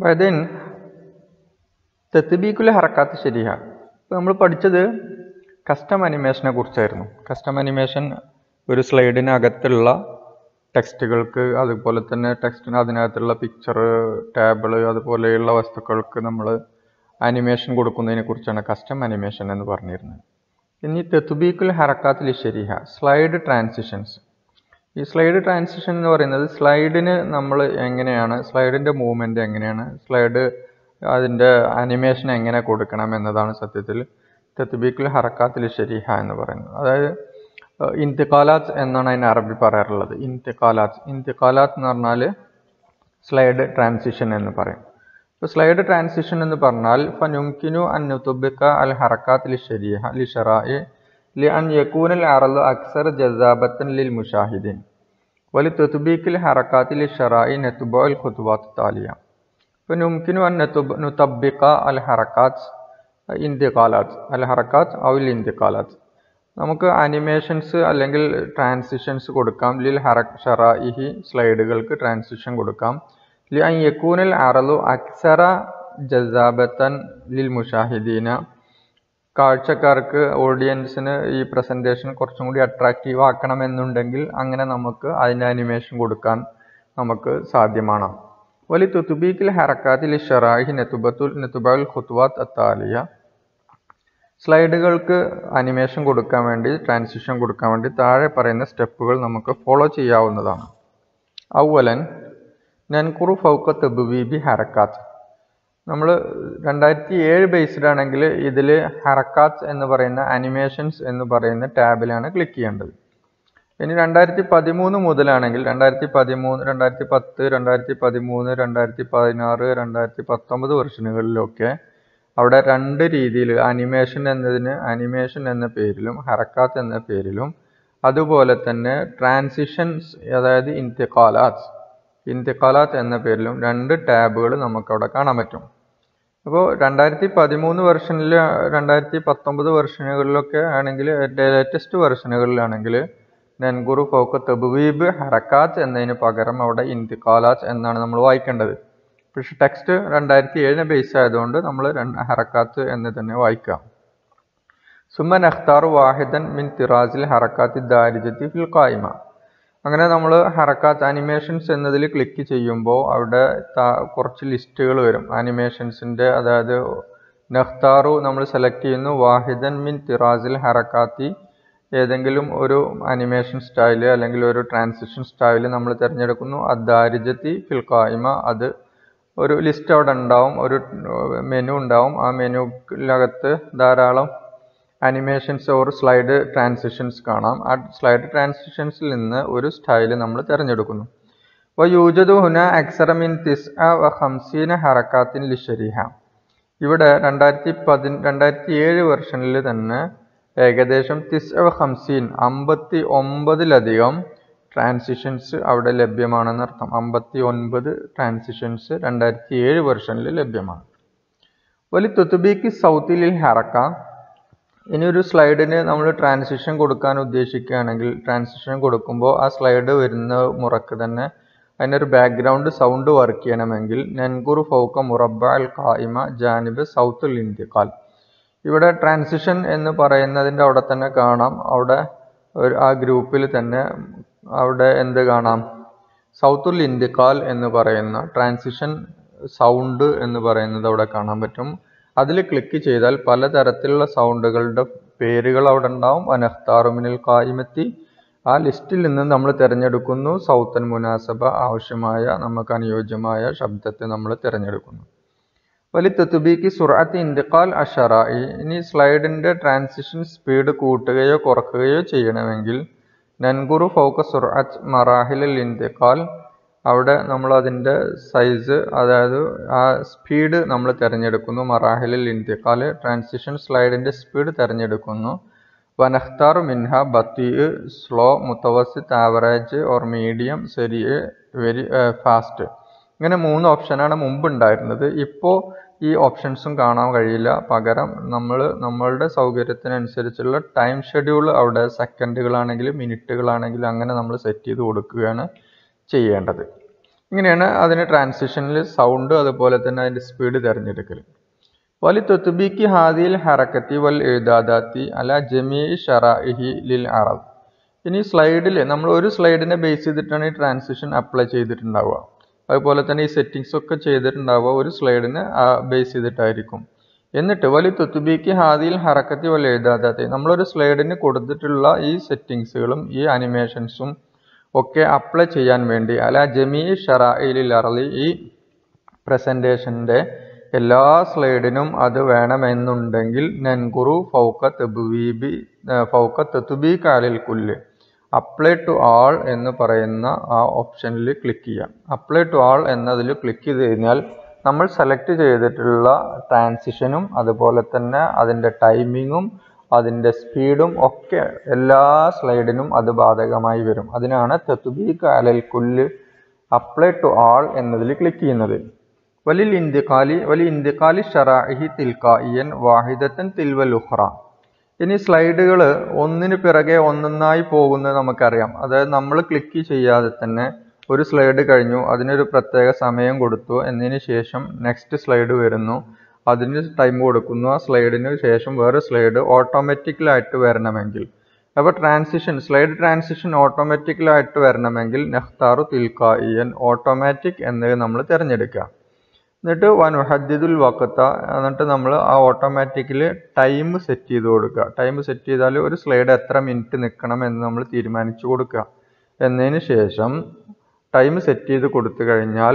വൈദൻ തെത്തുബീക്കുൽ ഹറക്കാത്ത് ശരിയ ഇപ്പോൾ നമ്മൾ പഠിച്ചത് കസ്റ്റം അനിമേഷനെ കുറിച്ചായിരുന്നു കസ്റ്റം അനിമേഷൻ ഒരു സ്ലൈഡിനകത്തുള്ള ടെക്സ്റ്റുകൾക്ക് അതുപോലെ തന്നെ ടെക്സ്റ്റിന് അതിനകത്തുള്ള പിക്ചർ ടാബിള് അതുപോലെയുള്ള വസ്തുക്കൾക്ക് നമ്മൾ അനിമേഷൻ കൊടുക്കുന്നതിനെ കുറിച്ചാണ് കസ്റ്റം അനിമേഷൻ എന്ന് പറഞ്ഞിരുന്നത് ഇനി തെത്തുബീക്കുൽ ഹറക്കാത്തിൽ ശരിഹ സ്ലൈഡ് ട്രാൻസിഷൻസ് ഈ സ്ലൈഡ് ട്രാൻസിഷൻ എന്ന് പറയുന്നത് സ്ലൈഡിന് നമ്മൾ എങ്ങനെയാണ് സ്ലൈഡിൻ്റെ മൂവ്മെൻറ്റ് എങ്ങനെയാണ് സ്ലൈഡ് അതിൻ്റെ അനിമേഷൻ എങ്ങനെ കൊടുക്കണം എന്നതാണ് സത്യത്തിൽ തെത്തുബീക്കുൽ ഹറക്കാത്തിൽ ശരിഹ എന്ന് പറയുന്നത് അതായത് ഇന്തിക്കാലാത്ത് എന്നാണ് അതിന് അറബി പറയാറുള്ളത് ഇന്തിക്കാലാത്ത് ഇന്തിക്കാലാത്ത് എന്ന് പറഞ്ഞാൽ സ്ലൈഡ് ട്രാൻസിഷൻ എന്ന് പറയും ഇപ്പോൾ സ്ലൈഡ് ട്രാൻസിഷൻ എന്ന് പറഞ്ഞാൽ ഫനുംകിനു അൻ നുതുബിക്ക അൽ ഹറക്കാത്ത് ലി ഷരീഹ ലി ഷറായി ലി അൻ യക്കൂൻ അൽ അറൽ അക്സർ ജസാബത്തൻ ലിൽ മുഷാഹിദീൻ വലി തുതുബീക്കിൽ ഹറക്കാത്ത് ലി ഷറായി നെത്തുബോ അൽ ഖുതുബാത്ത് താലിയ ഇപ്പോൾ നുംകിനു അൻ നെത്തുബ് നുതബിക്ക അൽ ഹറക്കാത്ത് ഇന്തിക്കാലാത്ത് അൽ ഹറക്കാത്ത് ഔൽ ഇന്തിക്കാലാത്ത് നമുക്ക് അനിമേഷൻസ് അല്ലെങ്കിൽ ട്രാൻസിഷൻസ് കൊടുക്കാം ലിൽ ഹറക് ഷറായിഹി സ്ലൈഡുകൾക്ക് ട്രാൻസിഷൻ കൊടുക്കാം ലി അൻ യക്കൂനൽ അറലു അക്സറ ജസാബത്തൻ ലിൽ മുഷാഹിദീന കാഴ്ചക്കാർക്ക് ഓഡിയൻസിന് ഈ പ്രസൻറ്റേഷൻ കുറച്ചും കൂടി അട്രാക്റ്റീവ് ആക്കണമെന്നുണ്ടെങ്കിൽ അങ്ങനെ നമുക്ക് അതിൻ്റെ അനിമേഷൻ കൊടുക്കാൻ നമുക്ക് സാധ്യമാണ് വലി തുത്തുബീക്കിൽ ഹറക്കാത്തിൽ ഷറാഹി നെത്തുബത്തുൽ നെത്തുബുൽ ഖുത്വാത്ത് അത്താലിയ സ്ലൈഡുകൾക്ക് അനിമേഷൻ കൊടുക്കാൻ വേണ്ടി ട്രാൻസിഷൻ കൊടുക്കാൻ വേണ്ടി താഴെ പറയുന്ന സ്റ്റെപ്പുകൾ നമുക്ക് ഫോളോ ചെയ്യാവുന്നതാണ് ഔവലൻ നൻകുറു ഫൗക്ക തെബുവീബി ഹറക്കാത്ത് നമ്മൾ രണ്ടായിരത്തി ഏഴ് ബേസ്ഡ് ആണെങ്കിൽ ഇതിൽ ഹറക്കാത്ത് എന്ന് പറയുന്ന അനിമേഷൻസ് എന്ന് പറയുന്ന ടാബിലാണ് ക്ലിക്ക് ചെയ്യേണ്ടത് ഇനി രണ്ടായിരത്തി പതിമൂന്ന് മുതലാണെങ്കിൽ രണ്ടായിരത്തി പതിമൂന്ന് രണ്ടായിരത്തി പത്ത് രണ്ടായിരത്തി പതിമൂന്ന് രണ്ടായിരത്തി പതിനാറ് രണ്ടായിരത്തി പത്തൊമ്പത് വെർഷനുകളിലൊക്കെ അവിടെ രണ്ട് രീതിയിൽ അനിമേഷൻ എന്നതിന് അനിമേഷൻ എന്ന പേരിലും ഹറക്കാത്ത് എന്ന പേരിലും അതുപോലെ തന്നെ ട്രാൻസിഷൻസ് അതായത് ഇന്തിക്കാലാത്ത് ഇന്തിക്കാലാത്ത് എന്ന പേരിലും രണ്ട് ടാബുകൾ നമുക്കവിടെ കാണാൻ പറ്റും അപ്പോൾ രണ്ടായിരത്തി പതിമൂന്ന് വെർഷനിൽ രണ്ടായിരത്തി പത്തൊമ്പത് വെർഷനുകളിലൊക്കെ ആണെങ്കിൽ ലേറ്റസ്റ്റ് വെർഷനുകളിലാണെങ്കിൽ നൻഗുറു ഫോക്ക് തെബുവീബ് ഹറക്കാത്ത് എന്നതിന് പകരം അവിടെ ഇന്തിക്കാലാത്ത് എന്നാണ് നമ്മൾ വായിക്കേണ്ടത് പക്ഷെ ടെക്സ്റ്റ് രണ്ടായിരത്തി ഏഴിനെ ബേസ് ആയതുകൊണ്ട് നമ്മൾ ഹറക്കാത്ത് എന്ന് തന്നെ വായിക്കാം സുമൻ അഖ്താർ വാഹിദൻ മിൻ തിറാസിൽ ഹറക്കാത്തി ദാരിജത്തി ഫിൽ കായ്മ അങ്ങനെ നമ്മൾ ഹറക്കാത്ത് അനിമേഷൻസ് എന്നതിൽ ക്ലിക്ക് ചെയ്യുമ്പോൾ അവിടെ കുറച്ച് ലിസ്റ്റുകൾ വരും അനിമേഷൻസിൻ്റെ അതായത് നഖ്താറു നമ്മൾ സെലക്ട് ചെയ്യുന്നു വാഹിദൻ മിൻ തിറാസിൽ ഹറക്കാത്തി ഏതെങ്കിലും ഒരു അനിമേഷൻ സ്റ്റൈല് അല്ലെങ്കിൽ ഒരു ട്രാൻസിഷൻ സ്റ്റൈല് നമ്മൾ തിരഞ്ഞെടുക്കുന്നു അദാരിജത്തി ഫിൽ കായ്മ അത് ഒരു ലിസ്റ്റ് അവിടെ ഉണ്ടാവും ഒരു മെനു ഉണ്ടാവും ആ മെനുവിനകത്ത് ധാരാളം അനിമേഷൻസ് ഓർ സ്ലൈഡ് ട്രാൻസിഷൻസ് കാണാം ആ സ്ലൈഡ് ട്രാൻസിഷൻസിൽ നിന്ന് ഒരു സ്റ്റൈൽ നമ്മൾ തിരഞ്ഞെടുക്കുന്നു വ യൂജദു ഹുന അക്സറമിൻ തിസ് വ ഹംസീന ഹറക്കാത്തിൻ ലിഷരിഹ ഇവിടെ രണ്ടായിരത്തി പതി രണ്ടായിരത്തി ഏഴ് വെർഷനിൽ തന്നെ ഏകദേശം തിസ് വ ഹംസീൻ അമ്പത്തി ഒമ്പതിലധികം ട്രാൻസിഷൻസ് അവിടെ ലഭ്യമാണെന്ന് അർത്ഥം അമ്പത്തി ഒൻപത് ട്രാൻസിഷൻസ് രണ്ടായിരത്തി ഏഴ് വെർഷനിൽ ലഭ്യമാണ് വലി തുത്തുബിക്ക് സൗത്തിൽ ഹറക്ക ഇനി ഒരു സ്ലൈഡിന് നമ്മൾ ട്രാൻസിഷൻ കൊടുക്കാൻ ഉദ്ദേശിക്കുകയാണെങ്കിൽ ട്രാൻസിഷൻ കൊടുക്കുമ്പോൾ ആ സ്ലൈഡ് വരുന്ന മുറക്ക് തന്നെ അതിനൊരു ബാക്ക്ഗ്രൗണ്ട് സൗണ്ട് വർക്ക് ചെയ്യണമെങ്കിൽ നൻകുർ ഫൗക്ക മുറബ അൽ കായിമ ജാനിബ് സൗത്തുൽ ഇന്ത്യക്കാൽ ഇവിടെ ട്രാൻസിഷൻ എന്ന് പറയുന്നതിൻ്റെ അവിടെ തന്നെ കാണാം അവിടെ ഒരു ആ ഗ്രൂപ്പിൽ തന്നെ അവിടെ എന്ത് കാണാം സൗത്തുൽ ഇന്ത്യക്കാൽ എന്ന് പറയുന്ന ട്രാൻസിഷൻ സൗണ്ട് എന്ന് പറയുന്നത് അവിടെ കാണാൻ പറ്റും അതിൽ ക്ലിക്ക് ചെയ്താൽ പലതരത്തിലുള്ള സൗണ്ടുകളുടെ പേരുകൾ അവിടെ ഉണ്ടാവും അനഖ്താറുമിനിൽ കായിമെത്തി ആ ലിസ്റ്റിൽ നിന്ന് നമ്മൾ തിരഞ്ഞെടുക്കുന്നു സൗത്തൻ മുനാസബ ആവശ്യമായ നമുക്ക് അനുയോജ്യമായ ശബ്ദത്തെ നമ്മൾ തിരഞ്ഞെടുക്കുന്നു വലി തെത്തുബിക്ക് സുറാത്ത് ഇന്തിക്കാൽ അഷറായി ഇനി സ്ലൈഡിൻ്റെ ട്രാൻസിഷൻ സ്പീഡ് കൂട്ടുകയോ കുറക്കുകയോ ചെയ്യണമെങ്കിൽ നൻഗുറു ഫൗക്ക സുറാത്ത് മറാഹിൽ ഇന്തിക്കാൽ അവിടെ നമ്മൾ അതിൻ്റെ സൈസ് അതായത് ആ സ്പീഡ് നമ്മൾ തിരഞ്ഞെടുക്കുന്നു മറാഹിലിൽ ഇന്ത്യക്കാൽ ട്രാൻസിഷൻ സ്ലൈഡിൻ്റെ സ്പീഡ് തിരഞ്ഞെടുക്കുന്നു വനഖ്താർ മിൻഹ ബത്തി സ്ലോ മുത്തവസിത്ത് ആവറേജ് ഓർ മീഡിയം ശരി വെരി ഫാസ്റ്റ് ഇങ്ങനെ മൂന്ന് ഓപ്ഷനാണ് മുമ്പ് ഉണ്ടായിരുന്നത് ഇപ്പോൾ ഈ ഓപ്ഷൻസും കാണാൻ കഴിയില്ല പകരം നമ്മൾ നമ്മളുടെ സൗകര്യത്തിനനുസരിച്ചുള്ള ടൈം ഷെഡ്യൂൾ അവിടെ സെക്കൻഡുകളാണെങ്കിലും മിനിറ്റുകളാണെങ്കിലും അങ്ങനെ നമ്മൾ സെറ്റ് ചെയ്ത് കൊടുക്കുകയാണ് ചെയ്യേണ്ടത് ഇങ്ങനെയാണ് അതിന് ട്രാൻസിഷനിൽ സൗണ്ട് അതുപോലെ തന്നെ അതിൻ്റെ സ്പീഡ് തിരഞ്ഞെടുക്കൽ വലി തൊത്തുബിക്ക് ഹാദിൽ ഹറക്കത്തി വൽ എഴുതാദാത്തി അല ജമീ ഷറാഇഹി ലിൽ അറബ് ഇനി സ്ലൈഡിൽ നമ്മൾ ഒരു സ്ലൈഡിനെ ബേസ് ചെയ്തിട്ടാണ് ഈ ട്രാൻസിഷൻ അപ്ലൈ ചെയ്തിട്ടുണ്ടാവുക അതുപോലെ തന്നെ ഈ സെറ്റിങ്സ് ഒക്കെ ചെയ്തിട്ടുണ്ടാവുക ഒരു സ്ലൈഡിനെ ബേസ് ചെയ്തിട്ടായിരിക്കും എന്നിട്ട് വലി തുത്തുബിക്ക് ഹാദിൽ ഹറക്കത്തി വൽ എഴുതാദാത്തി നമ്മളൊരു സ്ലൈഡിന് കൊടുത്തിട്ടുള്ള ഈ സെറ്റിങ്സുകളും ഈ അനിമേഷൻസും ഒക്കെ അപ്ലൈ ചെയ്യാൻ വേണ്ടി അല ജമീ ഷറാഇലിൽ അറലി ഈ പ്രസൻറ്റേഷൻ്റെ എല്ലാ സ്ലൈഡിനും അത് വേണമെന്നുണ്ടെങ്കിൽ നൻകുറു ഫൗക്ക തെബുവീബി ഫൗക്ക തെത്തുബി കാലിൽ കുല്ല് അപ്ലൈ ടു ആൾ എന്ന് പറയുന്ന ആ ഓപ്ഷനിൽ ക്ലിക്ക് ചെയ്യാം അപ്ലൈ ടു ആൾ എന്നതിൽ ക്ലിക്ക് ചെയ്ത് കഴിഞ്ഞാൽ നമ്മൾ സെലക്ട് ചെയ്തിട്ടുള്ള ട്രാൻസിഷനും അതുപോലെ തന്നെ അതിൻ്റെ ടൈമിങ്ങും അതിൻ്റെ സ്പീഡും ഒക്കെ എല്ലാ സ്ലൈഡിനും അത് ബാധകമായി വരും അതിനാണ് തെത്തുബീക്ക് അലൽ കുല്ല് അപ്ലൈ ടു ആൾ എന്നതിൽ ക്ലിക്ക് ചെയ്യുന്നത് വലിൽ ഇന്ത്യക്കാലി വലി ഇന്ത്യക്കാലി ഷറാഹി തിൽക്കായിയൻ വാഹിദത്തൻ തിൽവൽ ഉഹ്റ ഇനി സ്ലൈഡുകൾ ഒന്നിന് പിറകെ ഒന്നൊന്നായി പോകുന്നത് നമുക്കറിയാം അതായത് നമ്മൾ ക്ലിക്ക് ചെയ്യാതെ തന്നെ ഒരു സ്ലൈഡ് കഴിഞ്ഞു അതിനൊരു പ്രത്യേക സമയം കൊടുത്തു എന്നതിന് ശേഷം നെക്സ്റ്റ് സ്ലൈഡ് വരുന്നു അതിന് ടൈം കൊടുക്കുന്നു ആ സ്ലൈഡിന് ശേഷം വേറെ സ്ലൈഡ് ഓട്ടോമാറ്റിക്കലായിട്ട് വരണമെങ്കിൽ അപ്പോൾ ട്രാൻസിഷൻ സ്ലൈഡ് ട്രാൻസിഷൻ ഓട്ടോമാറ്റിക്കലായിട്ട് വരണമെങ്കിൽ നെഹ്താറു തിൽക്കായിയൻ ഓട്ടോമാറ്റിക് എന്നത് നമ്മൾ തിരഞ്ഞെടുക്കുക എന്നിട്ട് വനുഹദ്ദിദുൽ വക്കത്ത എന്നിട്ട് നമ്മൾ ആ ഓട്ടോമാറ്റിക്കലി ടൈം സെറ്റ് ചെയ്ത് കൊടുക്കുക ടൈം സെറ്റ് ചെയ്താൽ ഒരു സ്ലൈഡ് എത്ര മിനിറ്റ് നിൽക്കണം എന്ന് നമ്മൾ തീരുമാനിച്ചു കൊടുക്കുക എന്നതിന് ശേഷം ടൈം സെറ്റ് ചെയ്ത് കൊടുത്തു കഴിഞ്ഞാൽ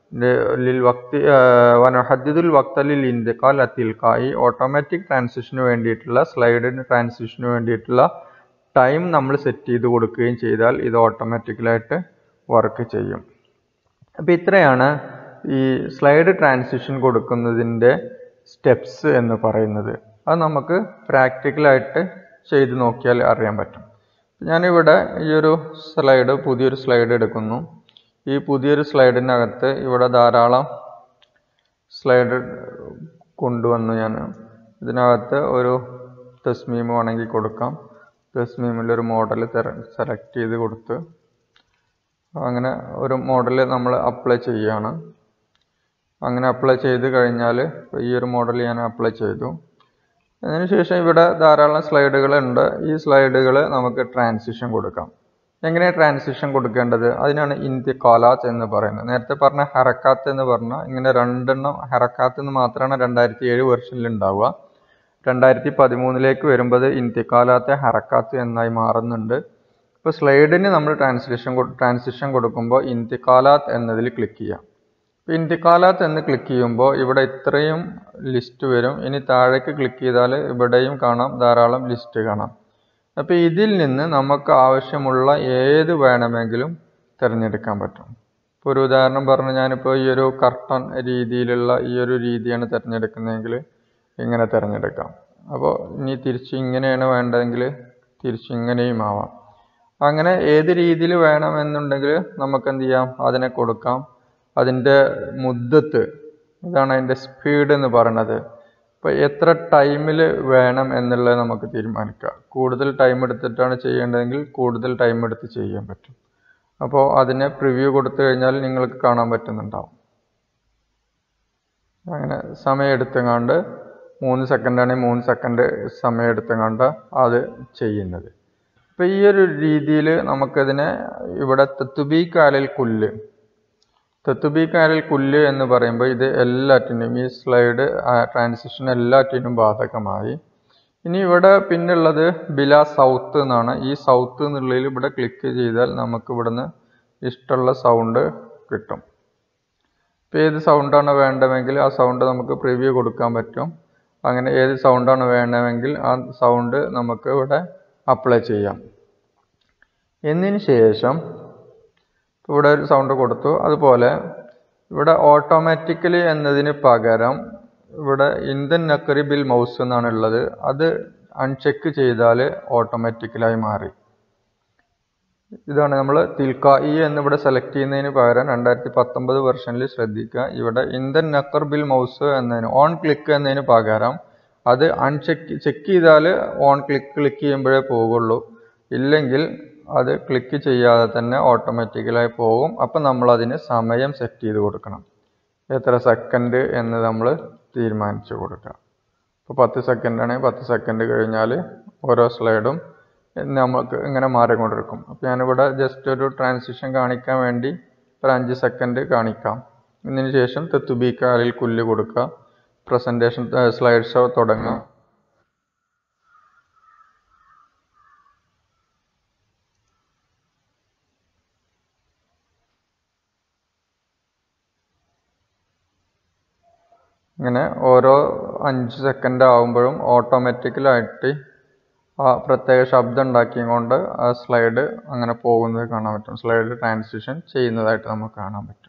ലിൽ വക്തി വനുഹദ്ദിദുൽ വക്തലിൽ ഇന്ത്യക്കാൽ അത്തിൽക്കായി ഓട്ടോമാറ്റിക് ട്രാൻസിഷന് വേണ്ടിയിട്ടുള്ള സ്ലൈഡിന് ട്രാൻസിഷന് വേണ്ടിയിട്ടുള്ള ടൈം നമ്മൾ സെറ്റ് ചെയ്ത് കൊടുക്കുകയും ചെയ്താൽ ഇത് ഓട്ടോമാറ്റിക്കലായിട്ട് വർക്ക് ചെയ്യും അപ്പോൾ ഇത്രയാണ് ഈ സ്ലൈഡ് ട്രാൻസിഷൻ കൊടുക്കുന്നതിൻ്റെ സ്റ്റെപ്സ് എന്ന് പറയുന്നത് അത് നമുക്ക് പ്രാക്ടിക്കലായിട്ട് ചെയ്ത് നോക്കിയാൽ അറിയാൻ പറ്റും ഞാനിവിടെ ഈ ഒരു സ്ലൈഡ് പുതിയൊരു സ്ലൈഡ് എടുക്കുന്നു ഈ പുതിയൊരു സ്ലൈഡിനകത്ത് ഇവിടെ ധാരാളം സ്ലൈഡ് കൊണ്ടുവന്നു ഞാൻ ഇതിനകത്ത് ഒരു തസ്മീം വേണമെങ്കിൽ കൊടുക്കാം തസ്മീമിലൊരു മോഡൽ സെലക്ട് ചെയ്ത് കൊടുത്ത് അങ്ങനെ ഒരു മോഡൽ നമ്മൾ അപ്ലൈ ചെയ്യുകയാണ് അങ്ങനെ അപ്ലൈ ചെയ്ത് കഴിഞ്ഞാൽ ഈ ഒരു മോഡൽ ഞാൻ അപ്ലൈ ചെയ്തു അതിനുശേഷം ഇവിടെ ധാരാളം സ്ലൈഡുകൾ ഉണ്ട് ഈ സ്ലൈഡുകൾ നമുക്ക് ട്രാൻസിഷൻ കൊടുക്കാം എങ്ങനെയാണ് ട്രാൻസിഷൻ കൊടുക്കേണ്ടത് അതിനാണ് ഇന്ത്യക്കാലാത്ത് എന്ന് പറയുന്നത് നേരത്തെ പറഞ്ഞ ഹറക്കാത്ത് എന്ന് പറഞ്ഞാൽ ഇങ്ങനെ രണ്ടെണ്ണം ഹറക്കാത്ത് എന്ന് മാത്രമാണ് രണ്ടായിരത്തി ഏഴ് വെർഷനിൽ ഉണ്ടാവുക രണ്ടായിരത്തി പതിമൂന്നിലേക്ക് വരുമ്പോൾ ഇന്ത്യക്കാലാത്തെ ഹറക്കാത്ത് എന്നായി മാറുന്നുണ്ട് ഇപ്പോൾ സ്ലൈഡിന് നമ്മൾ ട്രാൻസ്ലേഷൻ ട്രാൻസിഷൻ കൊടുക്കുമ്പോൾ ഇന്ത്യക്കാലാത്ത് എന്നതിൽ ക്ലിക്ക് ചെയ്യാം ഇപ്പോൾ ഇന്ത്യക്കാലാത്ത് എന്ന് ക്ലിക്ക് ചെയ്യുമ്പോൾ ഇവിടെ ഇത്രയും ലിസ്റ്റ് വരും ഇനി താഴേക്ക് ക്ലിക്ക് ചെയ്താൽ ഇവിടെയും കാണാം ധാരാളം ലിസ്റ്റ് കാണാം അപ്പോൾ ഇതിൽ നിന്ന് നമുക്ക് ആവശ്യമുള്ള ഏത് വേണമെങ്കിലും തിരഞ്ഞെടുക്കാൻ പറ്റും ഇപ്പോൾ ഒരു ഉദാഹരണം പറഞ്ഞ് ഞാനിപ്പോൾ ഈ ഒരു കർട്ടൺ രീതിയിലുള്ള ഈ ഒരു രീതിയാണ് തിരഞ്ഞെടുക്കുന്നതെങ്കിൽ ഇങ്ങനെ തിരഞ്ഞെടുക്കാം അപ്പോൾ ഇനി തിരിച്ച് ഇങ്ങനെയാണ് വേണ്ടതെങ്കിൽ തിരിച്ച് ഇങ്ങനെയും ആവാം അങ്ങനെ ഏത് രീതിയിൽ വേണമെന്നുണ്ടെങ്കിൽ നമുക്ക് എന്ത് ചെയ്യാം അതിനെ കൊടുക്കാം അതിൻ്റെ മുദ്ദത്ത് ഇതാണ് അതിൻ്റെ സ്പീഡ് എന്ന് പറയുന്നത് ഇപ്പോൾ എത്ര ടൈമിൽ വേണം എന്നുള്ളത് നമുക്ക് തീരുമാനിക്കാം കൂടുതൽ ടൈം എടുത്തിട്ടാണ് ചെയ്യേണ്ടതെങ്കിൽ കൂടുതൽ ടൈം എടുത്ത് ചെയ്യാൻ പറ്റും അപ്പോൾ അതിനെ പ്രിവ്യൂ കൊടുത്തു കഴിഞ്ഞാൽ നിങ്ങൾക്ക് കാണാൻ പറ്റുന്നുണ്ടാവും അങ്ങനെ സമയം എടുത്തുകൊണ്ട് മൂന്ന് സെക്കൻഡാണെങ്കിൽ മൂന്ന് സെക്കൻഡ് സമയം എടുത്തുകൊണ്ട് അത് ചെയ്യുന്നത് അപ്പോൾ ഈ ഒരു രീതിയിൽ നമുക്കതിനെ ഇവിടെ തെത്തുബീക്കാലിൽ കുല്ല് തെത്തുബീക്കാലിൽ കുല്ല് എന്ന് പറയുമ്പോൾ ഇത് എല്ലാറ്റിനും ഈ സ്ലൈഡ് ട്രാൻസിഷൻ എല്ലാറ്റിനും ബാധകമായി ഇനി ഇവിടെ പിന്നുള്ളത് ബില സൗത്ത് എന്നാണ് ഈ സൗത്ത് എന്നുള്ളതിൽ ഇവിടെ ക്ലിക്ക് ചെയ്താൽ നമുക്ക് ഇവിടുന്ന് ഇഷ്ടമുള്ള സൗണ്ട് കിട്ടും ഇപ്പോൾ ഏത് സൗണ്ടാണ് വേണ്ടതെങ്കിൽ ആ സൗണ്ട് നമുക്ക് പ്രിവ്യൂ കൊടുക്കാൻ പറ്റും അങ്ങനെ ഏത് സൗണ്ടാണ് വേണമെങ്കിൽ ആ സൗണ്ട് നമുക്ക് ഇവിടെ അപ്ലൈ ചെയ്യാം എന്നതിന് ശേഷം ഇവിടെ ഒരു സൗണ്ട് കൊടുത്തു അതുപോലെ ഇവിടെ ഓട്ടോമാറ്റിക്കലി എന്നതിന് പകരം ഇവിടെ ഇന്ത്യൻ നക്കറി ബിൽ മൗസ് എന്നാണ് ഉള്ളത് അത് അൺചെക്ക് ചെയ്താൽ ഓട്ടോമാറ്റിക്കലായി മാറി ഇതാണ് നമ്മൾ തിൽക്കായി എന്നിവിടെ സെലക്ട് ചെയ്യുന്നതിന് പകരം രണ്ടായിരത്തി പത്തൊമ്പത് വെർഷനിൽ ശ്രദ്ധിക്കുക ഇവിടെ ഇന്ത്യൻ നക്കർ ബിൽ മൗസ് എന്നതിന് ഓൺ ക്ലിക്ക് എന്നതിന് പകരം അത് അൺചെക്ക് ചെക്ക് ചെയ്താൽ ഓൺ ക്ലിക്ക് ക്ലിക്ക് ചെയ്യുമ്പോഴേ പോകുള്ളൂ ഇല്ലെങ്കിൽ അത് ക്ലിക്ക് ചെയ്യാതെ തന്നെ ഓട്ടോമാറ്റിക്കലായി പോകും അപ്പം നമ്മളതിന് സമയം സെറ്റ് ചെയ്ത് കൊടുക്കണം എത്ര സെക്കൻഡ് എന്ന് നമ്മൾ തീരുമാനിച്ചു കൊടുക്കുക ഇപ്പോൾ പത്ത് സെക്കൻഡ് ആണെങ്കിൽ പത്ത് സെക്കൻഡ് കഴിഞ്ഞാൽ ഓരോ സ്ലൈഡും നമുക്ക് ഇങ്ങനെ മാറിക്കൊണ്ടിരിക്കും അപ്പോൾ ഞാനിവിടെ ജസ്റ്റ് ഒരു ട്രാൻസിഷൻ കാണിക്കാൻ വേണ്ടി ഒരു അഞ്ച് സെക്കൻഡ് കാണിക്കാം ഇതിന് ശേഷം തെത്തുബീക്കാലിൽ കുല്ല് കൊടുക്കുക പ്രസൻറ്റേഷൻ സ്ലൈഡ് ഷോ തുടങ്ങുക ഇങ്ങനെ ഓരോ അഞ്ച് സെക്കൻഡ് ആകുമ്പോഴും ഓട്ടോമാറ്റിക്കലായിട്ട് ആ പ്രത്യേക ശബ്ദം ഉണ്ടാക്കിക്കൊണ്ട് ആ സ്ലൈഡ് അങ്ങനെ പോകുന്നത് കാണാൻ പറ്റും സ്ലൈഡ് ട്രാൻസിഷൻ ചെയ്യുന്നതായിട്ട് നമുക്ക് കാണാൻ പറ്റും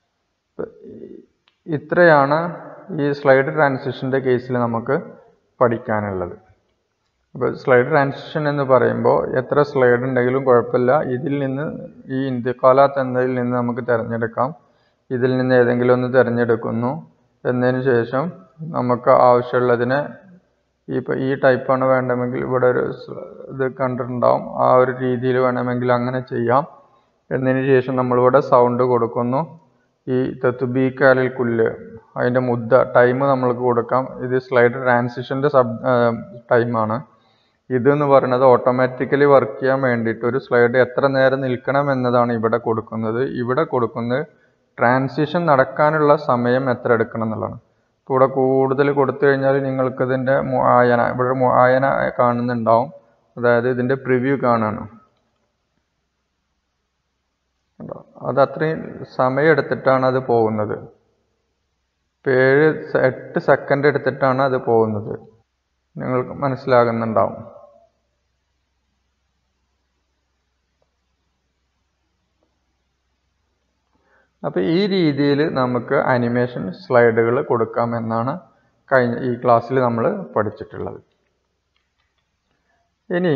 ഇത്രയാണ് ഈ സ്ലൈഡ് ട്രാൻസിഷൻ്റെ കേസിൽ നമുക്ക് പഠിക്കാനുള്ളത് അപ്പോൾ സ്ലൈഡ് ട്രാൻസിഷൻ എന്ന് പറയുമ്പോൾ എത്ര സ്ലൈഡ് ഉണ്ടെങ്കിലും കുഴപ്പമില്ല ഇതിൽ നിന്ന് ഈ ഇന്ത്യക്കാലാത്ത് എന്നതിൽ നിന്ന് നമുക്ക് തിരഞ്ഞെടുക്കാം ഇതിൽ നിന്ന് ഏതെങ്കിലും ഒന്ന് തിരഞ്ഞെടുക്കുന്നു എന്നതിന് ശേഷം നമുക്ക് ആവശ്യമുള്ളതിനെ ഈ ഇപ്പോൾ ഈ ടൈപ്പാണ് വേണ്ടമെങ്കിൽ ഇവിടെ ഒരു ഇത് കണ്ടിട്ടുണ്ടാവും ആ ഒരു രീതിയിൽ വേണമെങ്കിൽ അങ്ങനെ ചെയ്യാം എന്നതിന് ശേഷം നമ്മളിവിടെ സൗണ്ട് കൊടുക്കുന്നു ഈ തെത്തുബീക്കാലിൽ കുല്ല് അതിൻ്റെ മുദ്ദ ടൈം നമ്മൾക്ക് കൊടുക്കാം ഇത് സ്ലൈഡ് ട്രാൻസിഷൻ്റെ സബ് ടൈമാണ് ഇതെന്ന് പറയുന്നത് ഓട്ടോമാറ്റിക്കലി വർക്ക് ചെയ്യാൻ വേണ്ടിയിട്ട് ഒരു സ്ലൈഡ് എത്ര നേരം നിൽക്കണം എന്നതാണ് ഇവിടെ കൊടുക്കുന്നത് ഇവിടെ കൊടുക്കുന്നത് ട്രാൻസിഷൻ നടക്കാനുള്ള സമയം എത്ര എടുക്കണം എന്നുള്ളതാണ് ഇപ്പോൾ ഇവിടെ കൂടുതൽ കൊടുത്തു കഴിഞ്ഞാൽ നിങ്ങൾക്ക് ഇതിൻ്റെ മുആയന ഇവിടെ മുആയന കാണുന്നുണ്ടാവും അതായത് ഇതിൻ്റെ പ്രിവ്യൂ കാണാണ് അത് അത്രയും സമയം എടുത്തിട്ടാണ് അത് പോകുന്നത് ഇപ്പോൾ ഏഴ് എട്ട് സെക്കൻഡ് എടുത്തിട്ടാണ് അത് പോകുന്നത് നിങ്ങൾക്ക് മനസ്സിലാകുന്നുണ്ടാവും അപ്പോൾ ഈ രീതിയിൽ നമുക്ക് അനിമേഷൻ സ്ലൈഡുകൾ കൊടുക്കാമെന്നാണ് കഴിഞ്ഞ ഈ ക്ലാസ്സിൽ നമ്മൾ പഠിച്ചിട്ടുള്ളത് ഇനി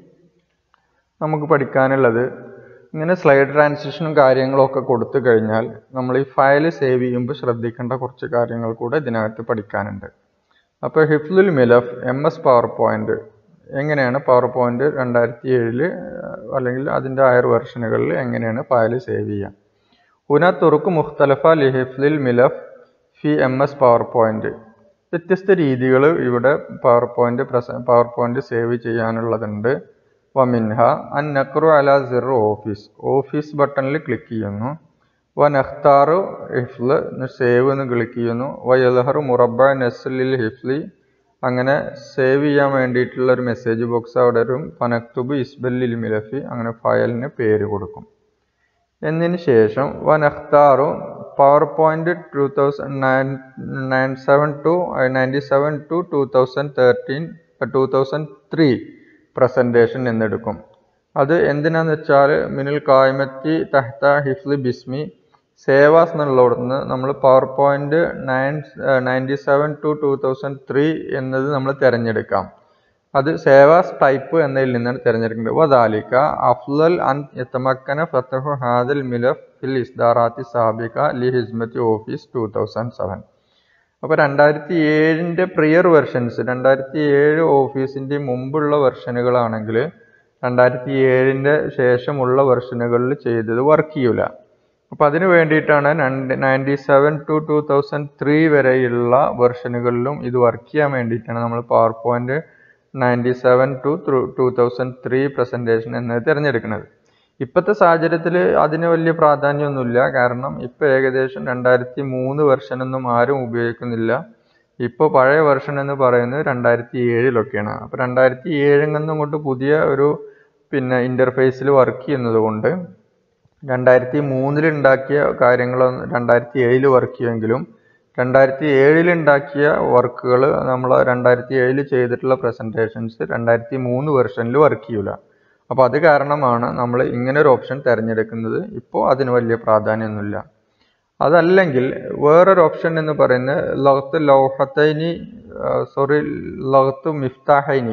നമുക്ക് പഠിക്കാനുള്ളത് ഇങ്ങനെ സ്ലൈഡ് ട്രാൻസിഷനും കാര്യങ്ങളും ഒക്കെ കൊടുത്തു കഴിഞ്ഞാൽ നമ്മൾ ഈ ഫയൽ സേവ് ചെയ്യുമ്പോൾ ശ്രദ്ധിക്കേണ്ട കുറച്ച് കാര്യങ്ങൾ കൂടെ ഇതിനകത്ത് പഠിക്കാനുണ്ട് അപ്പോൾ ഹിഫ്ലുൽ മിലഫ് എം എസ് പവർ പോയിന്റ് എങ്ങനെയാണ് പവർ പോയിന്റ് രണ്ടായിരത്തി ഏഴില് അല്ലെങ്കിൽ അതിൻ്റെ ഹയർ വെർഷനുകളിൽ എങ്ങനെയാണ് ഫയൽ സേവ് ചെയ്യുക ഹുന തുറുക്ക് മുഖ്തലഫ ലിഹിഫ്ലിൽ മിലഫ് ഫി എം എസ് പവർ പോയിന്റ് വ്യത്യസ്ത രീതികൾ ഇവിടെ പവർ പോയിന്റ് പ്രസ പവർ പോയിന്റ് സേവ് ചെയ്യാനുള്ളതുണ്ട് വമിൻഹ അൻ നക്രു അല സിർ ഓഫീസ് ഓഫീസ് ബട്ടണിൽ ക്ലിക്ക് ചെയ്യുന്നു വ നഖ്താറു ഹിഫ്ല് സേവ് എന്ന് ക്ലിക്ക് ചെയ്യുന്നു വ യൽഹറു മുറബ നസ്ലിൽ ഹിഫ്ലി അങ്ങനെ സേവ് ചെയ്യാൻ വേണ്ടിയിട്ടുള്ള ഒരു മെസ്സേജ് ബോക്സ് അവിടെ വരും ഫനക്തുബ് ഇസ്ബല്ലിൽ മിലഫി അങ്ങനെ ഫയലിന് പേര് കൊടുക്കും എന്നതിന് ശേഷം വ നഖ്താറു PowerPoint two thousand nine nine seven to ninety seven to two thousand thirteen two thousand three presentation എന്നെടുക്കും അത് എന്തിനാന്ന് വെച്ചാൽ മിനിൽ കായ്മത്തി തഹ്ത ഹിഫ്ലി ബിസ്മി സേവാസ് എന്നുള്ളിടത്തുനിന്ന് നമ്മൾ PowerPoint nine ninety seven to two thousand three എന്നത് നമ്മൾ തിരഞ്ഞെടുക്കാം അത് സേവാസ് ടൈപ്പ് എന്നതിൽ നിന്നാണ് തിരഞ്ഞെടുക്കുന്നത് വദാലിക്ക അഫ്ലൽ അൻ യത്തമക്കന ഫത്തഹു ഹാദൽ മിലഫ് ഫിൽ ഇസ്ദാറാത്തി സാബിക ലി ഹിസ്മത്തി ഓഫീസ് ടു തൗസൻഡ് സെവൻ അപ്പോൾ രണ്ടായിരത്തി ഏഴിൻ്റെ പ്രിയർ വെർഷൻസ് രണ്ടായിരത്തി ഏഴ് ഓഫീസിൻ്റെ മുമ്പുള്ള വെർഷനുകളാണെങ്കിൽ രണ്ടായിരത്തി ഏഴിൻ്റെ ശേഷമുള്ള വെർഷനുകളിൽ ചെയ്തത് വർക്ക് ചെയ്യൂല അപ്പോൾ അതിന് വേണ്ടിയിട്ടാണ് രണ്ട് ninety seven to two thousand three വരെയുള്ള വെർഷനുകളിലും ഇത് വർക്ക് ചെയ്യാൻ വേണ്ടിയിട്ടാണ് നമ്മൾ PowerPoint ninety seven to two thousand three presentation എന്നത് തിരഞ്ഞെടുക്കുന്നത് ഇപ്പോഴത്തെ സാഹചര്യത്തിൽ അതിന് വലിയ പ്രാധാന്യമൊന്നുമില്ല കാരണം ഇപ്പോൾ ഏകദേശം രണ്ടായിരത്തി മൂന്ന് വെർഷനൊന്നും ആരും ഉപയോഗിക്കുന്നില്ല ഇപ്പോൾ പഴയ വെർഷൻ എന്ന് പറയുന്നത് രണ്ടായിരത്തി ഏഴിലൊക്കെയാണ് അപ്പോൾ രണ്ടായിരത്തി ഏഴിൽ നിന്നും കൊണ്ട് പുതിയ ഒരു പിന്നെ ഇൻ്റർഫേസിൽ വർക്ക് ചെയ്യുന്നത് കൊണ്ട് രണ്ടായിരത്തി മൂന്നിൽ ഉണ്ടാക്കിയ കാര്യങ്ങൾ രണ്ടായിരത്തി ഏഴിൽ വർക്ക് ചെയ്യുമെങ്കിലും രണ്ടായിരത്തി ഏഴിൽ ഉണ്ടാക്കിയ വർക്കുകൾ നമ്മൾ രണ്ടായിരത്തി ഏഴിൽ ചെയ്തിട്ടുള്ള പ്രസൻറ്റേഷൻസ് രണ്ടായിരത്തി മൂന്ന് വെർഷനിൽ വർക്ക് ചെയ്യൂല അപ്പോൾ അത് കാരണമാണ് നമ്മൾ ഇങ്ങനെ ഒരു ഓപ്ഷൻ തിരഞ്ഞെടുക്കുന്നത് ഇപ്പോൾ അതിന് വലിയ പ്രാധാന്യമൊന്നുമില്ല അതല്ലെങ്കിൽ വേറൊരു ഓപ്ഷൻ എന്ന് പറയുന്നത് ലഹത്ത് ലൗഹത്തൈനി സോറി ലഹത്ത് മിഫ്താഹൈനി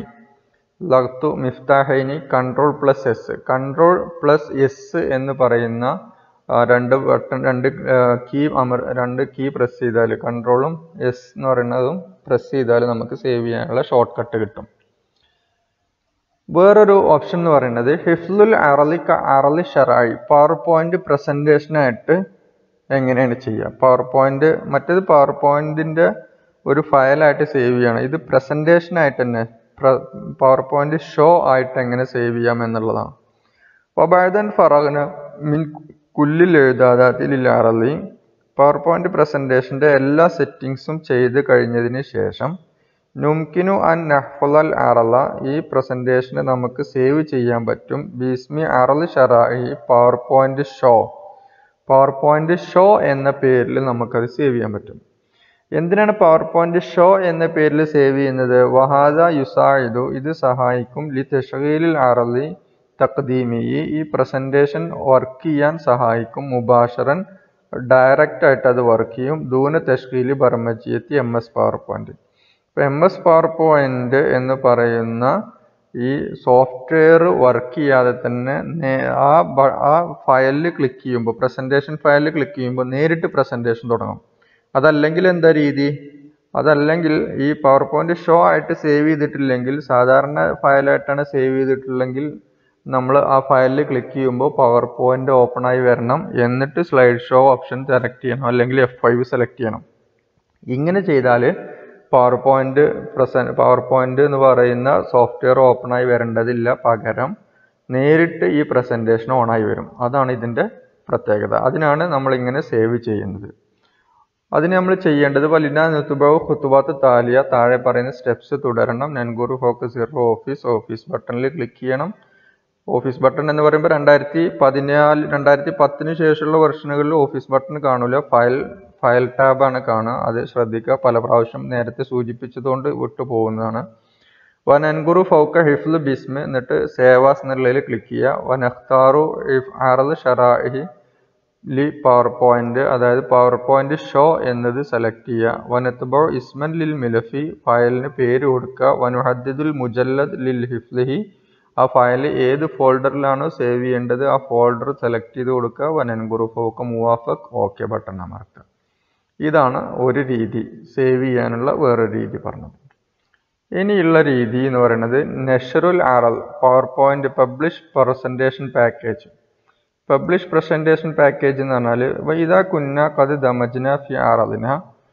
ലഹത്തു മിഫ്താഹൈനി control plus S control plus S എന്ന് പറയുന്ന രണ്ട് ബട്ടൺ രണ്ട് കീ അമർ രണ്ട് കീ പ്രസ് ചെയ്താൽ കൺട്രോളും എസ് എന്ന് പറയുന്നതും പ്രസ് ചെയ്താൽ നമുക്ക് സേവ് ചെയ്യാനുള്ള ഷോർട്ട് കട്ട് കിട്ടും വേറൊരു ഓപ്ഷൻ എന്ന് പറയുന്നത് ഹിഫ്ലുൽ അറലി അറലി ഷറായി പവർ പോയിന്റ് പ്രസൻറ്റേഷനായിട്ട് എങ്ങനെയാണ് ചെയ്യുക പവർ പോയിന്റ് മറ്റേത് പവർ പോയിന്റിന്റെ ഒരു ഫയലായിട്ട് സേവ് ചെയ്യണം ഇത് പ്രസൻറ്റേഷനായിട്ട് തന്നെ പവർ പോയിന്റ് ഷോ ആയിട്ട് എങ്ങനെ സേവ് ചെയ്യാം എന്നുള്ളതാണ് വബാദൻ ഫറഗന മിൻ കുല്ലിൽ എഴുതാതാത്തിൽ അറലി പവർ പോയിന്റ് പ്രസൻറ്റേഷൻ്റെ എല്ലാ സെറ്റിങ്സും ചെയ്ത് കഴിഞ്ഞതിന് ശേഷം നുംകിനു അൻ നഹ്ഫുൽ അറല ഈ പ്രസൻറ്റേഷന് നമുക്ക് സേവ് ചെയ്യാൻ പറ്റും ബീസ്മി അറൽ ഷറായി PowerPoint show PowerPoint show എന്ന പേരിൽ നമുക്കത് സേവ് ചെയ്യാൻ പറ്റും എന്തിനാണ് പവർ പോയിന്റ് ഷോ എന്ന പേരിൽ സേവ് ചെയ്യുന്നത് വഹാദ യുസായിദു ഇത് സഹായിക്കും ലി തെഷീലിൽ അറലി തക്ദീമി ഈ പ്രസൻറ്റേഷൻ വർക്ക് ചെയ്യാൻ സഹായിക്കും മുബാഷറൻ ഡയറക്റ്റ് ആയിട്ട് അത് വർക്ക് ചെയ്യും ദൂന തെഷ്കീലി ബർമജിയത്തി എം എസ് പവർ പോയിന്റ് ഇപ്പം എം എസ് പവർ പോയിന്റ് എന്ന് പറയുന്ന ഈ സോഫ്റ്റ്വെയർ വർക്ക് ചെയ്യാതെ തന്നെ ആ ആ ഫയലിൽ ക്ലിക്ക് ചെയ്യുമ്പോൾ പ്രസൻറ്റേഷൻ ഫയലിൽ ക്ലിക്ക് ചെയ്യുമ്പോൾ നേരിട്ട് പ്രസൻറ്റേഷൻ തുടങ്ങും അതല്ലെങ്കിൽ എന്താ രീതി അതല്ലെങ്കിൽ ഈ പവർ പോയിന്റ് ഷോ ആയിട്ട് സേവ് ചെയ്തിട്ടില്ലെങ്കിൽ സാധാരണ ഫയലായിട്ടാണ് സേവ് ചെയ്തിട്ടുള്ളെങ്കിൽ നമ്മൾ ആ ഫയലിൽ ക്ലിക്ക് ചെയ്യുമ്പോൾ പവർ പോയിന്റ് ഓപ്പൺ ആയി വരണം എന്നിട്ട് സ്ലൈഡ് ഷോ ഓപ്ഷൻ സെലക്ട് ചെയ്യണം അല്ലെങ്കിൽ എഫ് ഫൈവ് സെലക്ട് ചെയ്യണം ഇങ്ങനെ ചെയ്താൽ PowerPoint present PowerPoint എന്ന് പറയുന്ന സോഫ്റ്റ്വെയർ ഓപ്പൺ ആയി വരേണ്ടതില്ല പകരം നേരിട്ട് ഈ പ്രസന്റേഷൻ ഓൺ ആയി വരും അതാണ് ഇതിന്റെ പ്രത്യേകത അതിനാണ് നമ്മൾ ഇങ്ങനെ സേവ് ചെയ്യുന്നത് അതിന് നമ്മൾ ചെയ്യേണ്ടത് വലിന നുത്തുബാവ് ഹുത്തുബാത്ത് താലിയ താഴെ പറയുന്ന സ്റ്റെപ്സ് തുടരണം നൻഗൂർ ഫോക്കസ് സീറോ ഓഫീസ് ഓഫീസ് ബട്ടണിൽ ക്ലിക്ക് ചെയ്യണം ഓഫീസ് ബട്ടൺ എന്ന് പറയുമ്പോൾ രണ്ടായിരത്തി പതിനാല് രണ്ടായിരത്തി പത്തിന് ശേഷമുള്ള വെർഷനുകളിൽ ഓഫീസ് ബട്ടൺ കാണൂല ഫയൽ ഫയൽ ടാബാണ് കാണുക അത് ശ്രദ്ധിക്കുക പല പ്രാവശ്യം നേരത്തെ സൂചിപ്പിച്ചതുകൊണ്ട് വിട്ടു പോകുന്നതാണ് വൻ അൻഗുറു ഫൗക്ക ഹിഫ്ൽ ബിസ്മ് എന്നിട്ട് സേവാസ് എന്നുള്ളതിൽ ക്ലിക്ക് ചെയ്യുക വൻ അഖ്താറു ഇഫ് ആറൽ ഷറാഹി ലി പവർ പോയിന്റ് അതായത് പവർ പോയിന്റ് ഷോ എന്നത് സെലക്ട് ചെയ്യുക വനത്തുബോ ഇസ്മൻ ലിൽ മിലഫി ഫയലിന് പേര് കൊടുക്കുക വനുഹദ്ദുൽ മുജല്ലദ് ലിൽ ഹിഫ്ലിഹി ആ ഫയൽ ഏത് ഫോൾഡറിലാണോ സേവ് ചെയ്യേണ്ടത് ആ ഫോൾഡർ സെലക്ട് ചെയ്ത് കൊടുക്കുക വനൻഗുറു ഫോക്ക മൂവാഫക് ഓക്കെ ബട്ടൺ അമർത്തുക ഇതാണ് ഒരു രീതി സേവ് ചെയ്യാനുള്ള വേറൊരു രീതി പറഞ്ഞത് ഇനിയുള്ള രീതി എന്ന് പറയുന്നത് നെഷറുൽ ആറൽ PowerPoint publish presentation package publish presentation package എന്ന് പറഞ്ഞാൽ വൈദ കുന്ന കത് ദമജ്ന ഫി ആറലിന